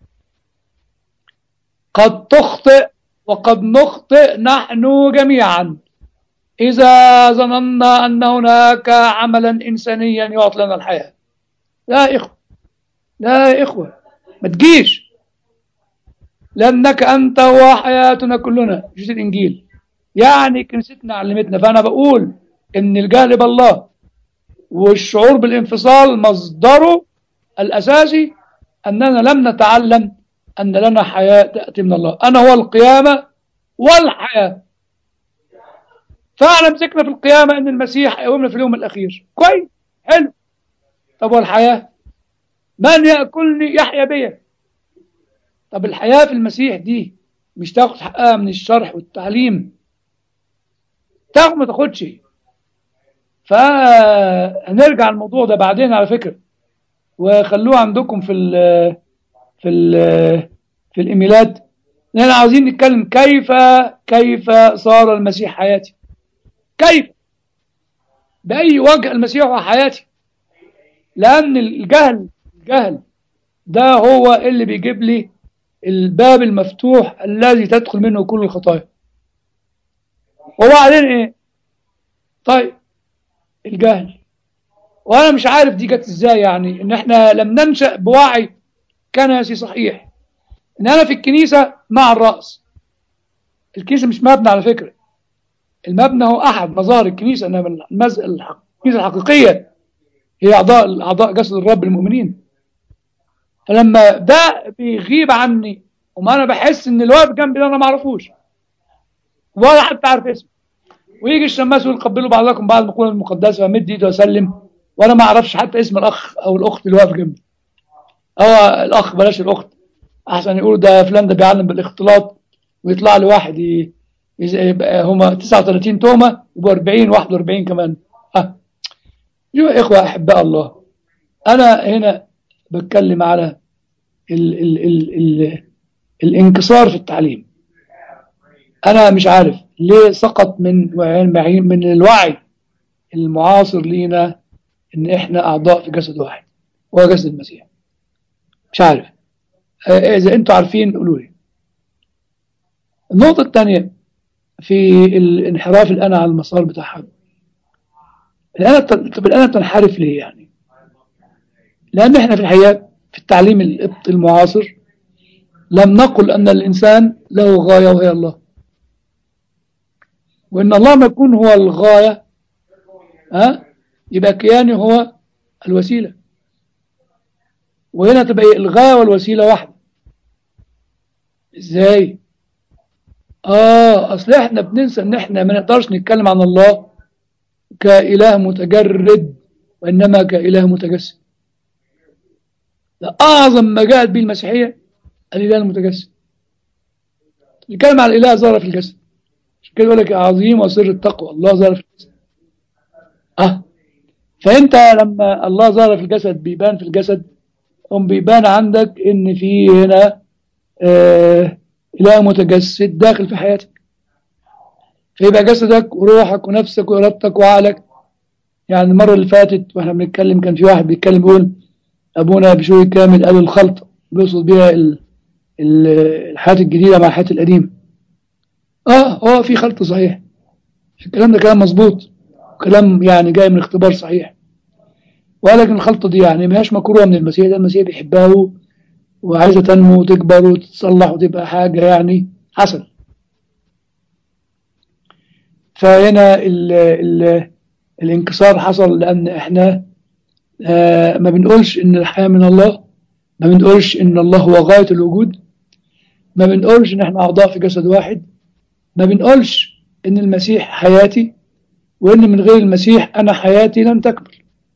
قد تخطئ وقد نخطئ نحن جميعا إذا ظننا أن هناك عملا إنسانيا يعطي لنا الحياة لا يا إخوة لا يا إخوة ما تجيش لأنك أنت هو حياتنا كلنا جزء الإنجيل يعني كنيستنا علمتنا فأنا بقول إن الجهل بالله والشعور بالانفصال مصدره الأساسي أننا لم نتعلم أن لنا حياة تأتي من الله أنا هو القيامة والحياة فأنا مسكنا في القيامة أن المسيح يقومنا في اليوم الأخير كويس حلو طب والحياة من يأكلني يحيا بيا طب الحياة في المسيح دي مش تاخد حقها من الشرح والتعليم تاخد ما تاخدش فهنرجع الموضوع ده بعدين على فكرة وخلوه عندكم في ال في ال في الايميلات لان عاوزين نتكلم كيف كيف صار المسيح حياتي كيف باي وجه المسيح هو حياتي لان الجهل الجهل ده هو اللي بيجيب لي الباب المفتوح الذي تدخل منه كل الخطايا وبعدين ايه طيب الجهل وانا مش عارف دي جت ازاي يعني ان احنا لم ننشأ بوعي كنسي صحيح ان انا في الكنيسة مع الرأس الكنيسة مش مبنى على فكرة المبنى هو احد مظاهر الكنيسة انما المز... الحق... الكنيسة الحقيقية هي اعضاء اعضاء جسد الرب المؤمنين فلما ده بيغيب عني وما انا بحس ان اللي واقف جنبي ده انا ما اعرفوش ولا حتى عارف اسمه ويجي الشماس ويقبلوا بعضكم بعض المقولة المقدسة وامد ايدي واسلم وانا ما اعرفش حتى اسم الاخ او الاخت اللي واقف جنبي هو الاخ بلاش الاخت احسن يقولوا ده فلان ده بيعلم بالاختلاط ويطلع لي واحد ي... يبقى هما 39 تومه يبقوا 40 41 كمان ها يا اخوه احباء الله انا هنا بتكلم على ال ال ال ال الانكسار في التعليم انا مش عارف ليه سقط من من الوعي المعاصر لينا ان احنا اعضاء في جسد واحد وهو جسد المسيح مش عارف اذا انتوا عارفين قولوا لي النقطة الثانية في الانحراف الآن على المسار بتاعها الآن طب الآن تنحرف ليه يعني لأن احنا في الحقيقة في التعليم القبط المعاصر لم نقل أن الإنسان له غاية وهي الله وإن الله ما يكون هو الغاية ها يبقى كياني هو الوسيلة وهنا تبقى الغاية والوسيلة واحدة ازاي اه اصل احنا بننسى ان احنا ما نقدرش نتكلم عن الله كإله متجرد وإنما كإله متجسد ده أعظم ما جاءت به المسيحية الإله المتجسد الكلمة على الإله ظهر في الجسد عشان كده يقول لك عظيم وسر التقوى الله ظهر في الجسد اه فانت لما الله ظهر في الجسد بيبان في الجسد هم بيبان عندك ان في هنا آه اله متجسد داخل في حياتك فيبقى جسدك وروحك ونفسك وارادتك وعقلك يعني المره اللي فاتت واحنا بنتكلم كان في واحد بيتكلم بيقول ابونا بشوي كامل قال الخلطه بيقصد بيها ال- ال- الحياه الجديده مع الحياه القديمه اه هو في خلط صحيح الكلام ده كلام مظبوط كلام يعني جاي من اختبار صحيح ولكن الخلطة دي يعني ما هياش مكروهة من المسيح ده المسيح بيحبها و- وعايزة تنمو وتكبر وتتصلح وتبقى حاجة يعني حسن فهنا ال ال الانكسار حصل لأن احنا آه ما بنقولش إن الحياة من الله ما بنقولش إن الله هو غاية الوجود ما بنقولش إن احنا أعضاء في جسد واحد ما بنقولش إن المسيح حياتي وإن من غير المسيح أنا حياتي لن تكمل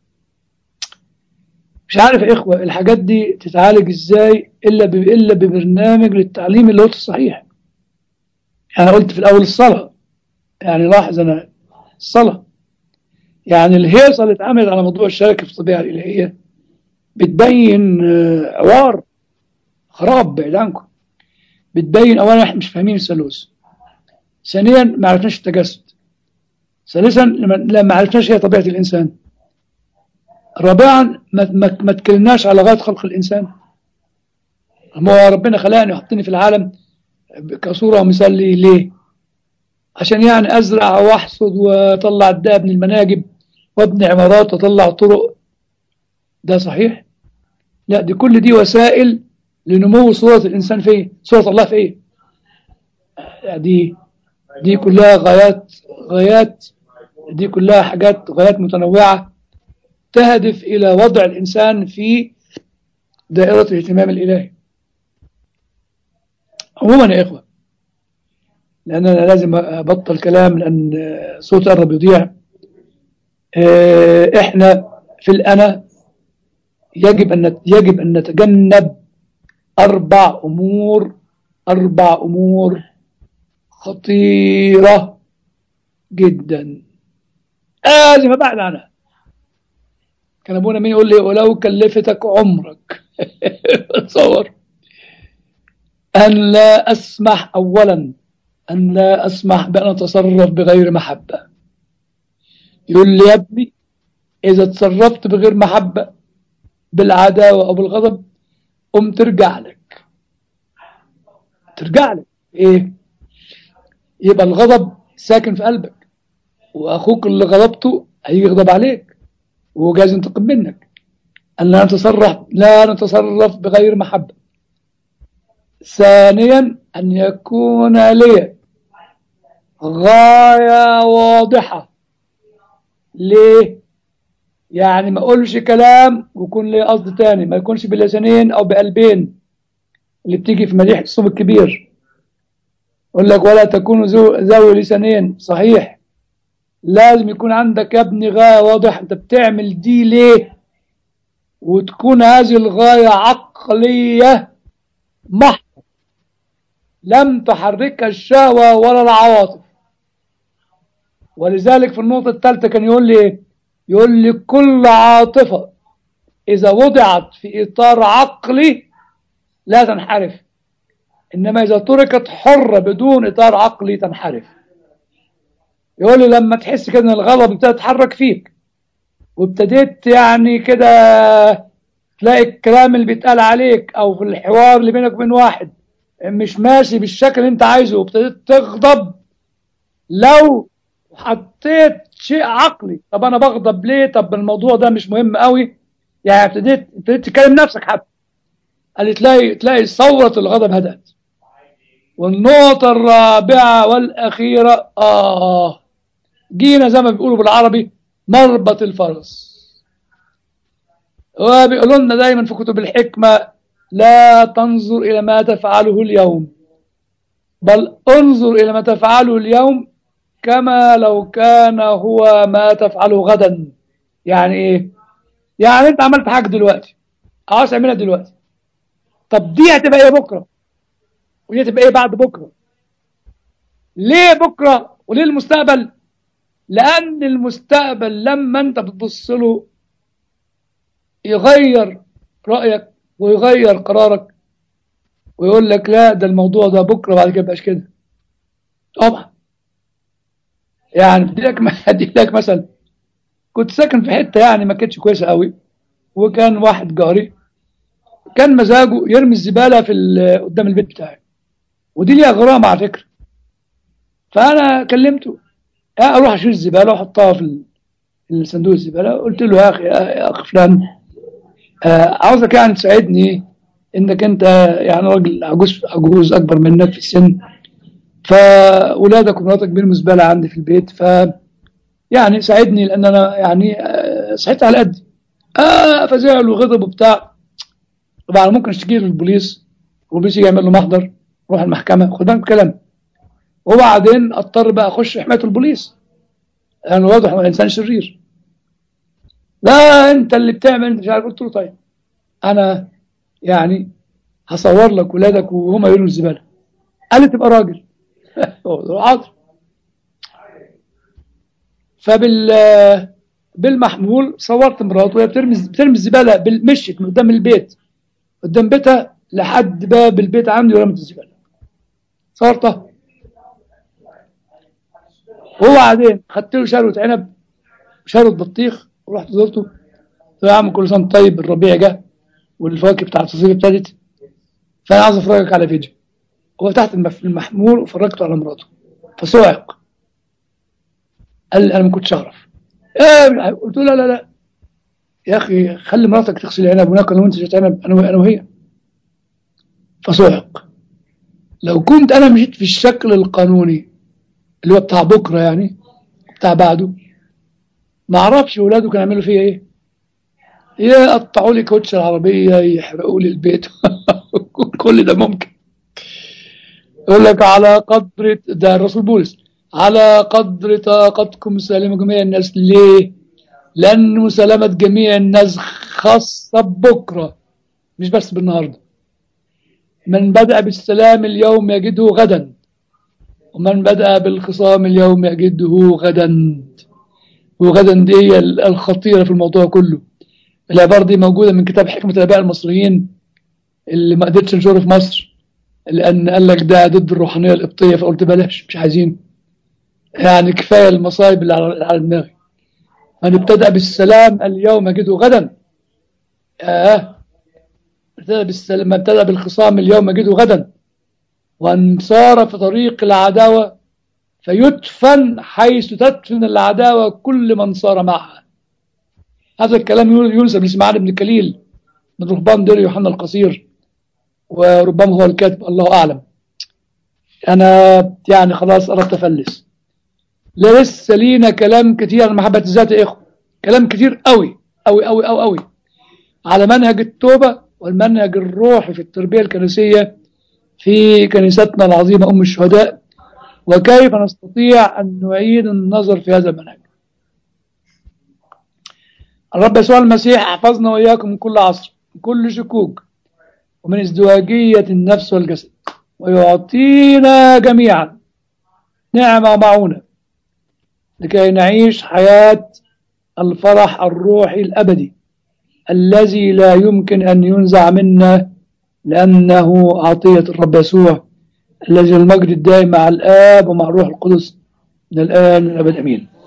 مش عارف يا إخوة الحاجات دي تتعالج إزاي إلا ب... إلا ببرنامج للتعليم اللي هو الصحيح أنا قلت في الأول الصلاة يعني لاحظ أنا الصلاة يعني الهيصة اللي اتعملت على موضوع الشركة في الطبيعة الإلهية بتبين آه، عوار خراب بعيد عنكم بتبين أولا إحنا مش فاهمين الثالوث ثانيا ما عرفناش التجسد ثالثا لما لا ما عرفناش هي طبيعة الإنسان رابعا ما, ما, ما تكلمناش على غاية خلق الإنسان ما هو ربنا خلقني وحطني في العالم كصورة ومثال لي ليه عشان يعني أزرع وأحصد وأطلع الداء من المناجم وابني عمارات وأطلع طرق ده صحيح لا دي كل دي وسائل لنمو صورة الإنسان فيه صورة الله فيه دي دي كلها غايات غايات دي كلها حاجات غايات متنوعة تهدف إلى وضع الإنسان في دائرة الاهتمام الإلهي عموما يا إخوة لأن أنا لازم أبطل كلام لأن صوت قرب يضيع آه، إحنا في الأنا يجب أن نت- يجب أن نتجنب أربع أمور أربع أمور خطيرة جدا لازم أبعد عنها كان أبونا مين يقول لي ولو كلفتك عمرك تصور أن لا أسمح أولا أن لا أسمح بأن أتصرف بغير محبة يقول لي يا ابني إذا تصرفت بغير محبة بالعداوة أو بالغضب قم ترجع لك ترجع لك إيه يبقى الغضب ساكن في قلبك وأخوك اللي غضبته هيغضب عليك وهو جايز ينتقم منك أن لا نتصرف لا نتصرف بغير محبة ثانيا أن يكون لي غاية واضحة ليه يعني ما اقولش كلام ويكون لي قصد تاني ما يكونش بلسانين او بقلبين اللي بتيجي في مديح الصوم الكبير يقول لك ولا تكونوا ذو- ذوي لسانين صحيح لازم يكون عندك يا ابني غاية واضحة انت بتعمل دي ليه وتكون هذه الغاية عقلية محضة لم تحركها الشهوة ولا العواطف ولذلك في النقطة الثالثة كان يقول لي ايه يقول لي كل عاطفة إذا وضعت في إطار عقلي لا تنحرف إنما إذا تركت حرة بدون إطار عقلي تنحرف يقول لي لما تحس كده إن الغضب ابتدى يتحرك فيك وابتديت يعني كده تلاقي الكلام اللي بيتقال عليك أو في الحوار اللي بينك وبين واحد مش ماشي بالشكل اللي أنت عايزه وابتديت تغضب لو حطيت شيء عقلي طب انا بغضب ليه طب الموضوع ده مش مهم قوي يعني ابتديت ابتديت تكلم نفسك حتى قال لي تلاقي تلاقي ثوره الغضب هدأت والنقطة الرابعة والأخيرة آه جينا زي ما بيقولوا بالعربي مربط الفرس وبيقولوا لنا دايما في كتب الحكمة لا تنظر إلى ما تفعله اليوم بل انظر إلى ما تفعله اليوم كما لو كان هو ما تفعله غدا يعني ايه يعني انت عملت حاجه دلوقتي عاوز تعملها دلوقتي طب دي هتبقى ايه بكره ودي هتبقى ايه بعد بكره ليه بكره وليه المستقبل لان المستقبل لما انت بتبص له يغير رايك ويغير قرارك ويقول لك لا ده الموضوع ده بكره بعد كده يبقاش كده طبعا يعني بدي لك ادي لك مثلا كنت ساكن في حته يعني ما كانتش كويسه قوي وكان واحد جاري كان مزاجه يرمي الزباله في ال- قدام البيت بتاعي ودي ليها غرامه على فكره فانا كلمته آه، اروح اشيل الزباله واحطها في ال- في الصندوق الزباله قلت له يا اخي يا اخ فلان آه، عاوزك يعني تساعدني انك انت يعني راجل عجوز عجوز اكبر منك في السن فاولادك ومراتك بيرموا زباله عندي في البيت ف يعني ساعدني لان انا يعني آه، صحيت على قدي اه فزعل وغضب وبتاع طبعا ممكن اشتكي للبوليس والبوليس يجي يعمل له محضر روح المحكمه خد بالك من كلام وبعدين اضطر بقى اخش حمايه البوليس لانه واضح انه انسان شرير لا انت اللي بتعمل انت مش عارف قلت له طيب انا يعني هصور لك ولادك وهم يرموا الزباله قال لي تبقى راجل قلت له حاضر فبال بالمحمول صورت مراته وهي بترمي بترمي الزباله بال- مشيت من قدام البيت قدام بيتها لحد باب البيت عندي ورمت الزباله صورتها وبعدين خدت له شروه عنب وشروه بطيخ ورحت زرته قلت له يا عم كل سنه وأنت طيب الربيع جه والفواكه بتاعت الصيف ابتدت فانا عايز افرجك على فيديو وفتحت المف- المحمول وفرجته على مراته فصعق قال لي انا ما كنتش اعرف ايه قلت له لا لا لا يا اخي خلي مراتك تغسل العنب وناكل وانت شفت عنب انا انا وهي فصعق لو كنت انا مشيت في الشكل القانوني اللي هو بتاع بكره يعني بتاع بعده ما اعرفش اولاده كانوا يعملوا فيا ايه يقطعوا لي كوتش العربيه يحرقوا لي البيت كل ده ممكن يقول لك على قدر ده الرسول بولس على قدر طاقتكم سالمة جميع الناس ليه؟ لأن مسالمة جميع الناس خاصة بكرة مش بس بالنهاردة من بدأ بالسلام اليوم يجده غدا ومن بدأ بالخصام اليوم يجده غدا وغدا دي هي الخطيرة في الموضوع كله العبارة دي موجودة من كتاب حكمة الآباء المصريين اللي ما قدرتش انشره في مصر لأن قال لك ده ضد الروحانية القبطية فقلت بلاش مش عايزين يعني كفاية المصايب اللي على على دماغي من ابتدأ بالسلام اليوم يجده غدا آه ابتدأ بالسلام من ابتدأ بالخصام اليوم يجده غدا وأن صار في طريق العداوة فيدفن حيث تدفن العداوة كل من صار معها هذا الكلام ينسب لسمعان بن كليل من رهبان دير يوحنا القصير وربما هو الكاتب الله أعلم أنا يعني خلاص قربت أفلس لسه لينا كلام كتير عن محبة الذات يا إخوة كلام كتير قوي قوي قوي قوي قوي على منهج التوبة والمنهج الروحي في التربية الكنسية في كنيستنا العظيمة أم الشهداء وكيف نستطيع أن نعيد النظر في هذا المنهج الرب يسوع المسيح حفظنا وإياكم من كل عصر من كل شكوك ومن ازدواجية النفس والجسد ويعطينا جميعا نعمة ومعونة لكي نعيش حياة الفرح الروحي الأبدي الذي لا يمكن أن ينزع منا لأنه عطية الرب يسوع الذي المجد الدائم مع الآب ومع الروح القدس من الآن والأبد أمين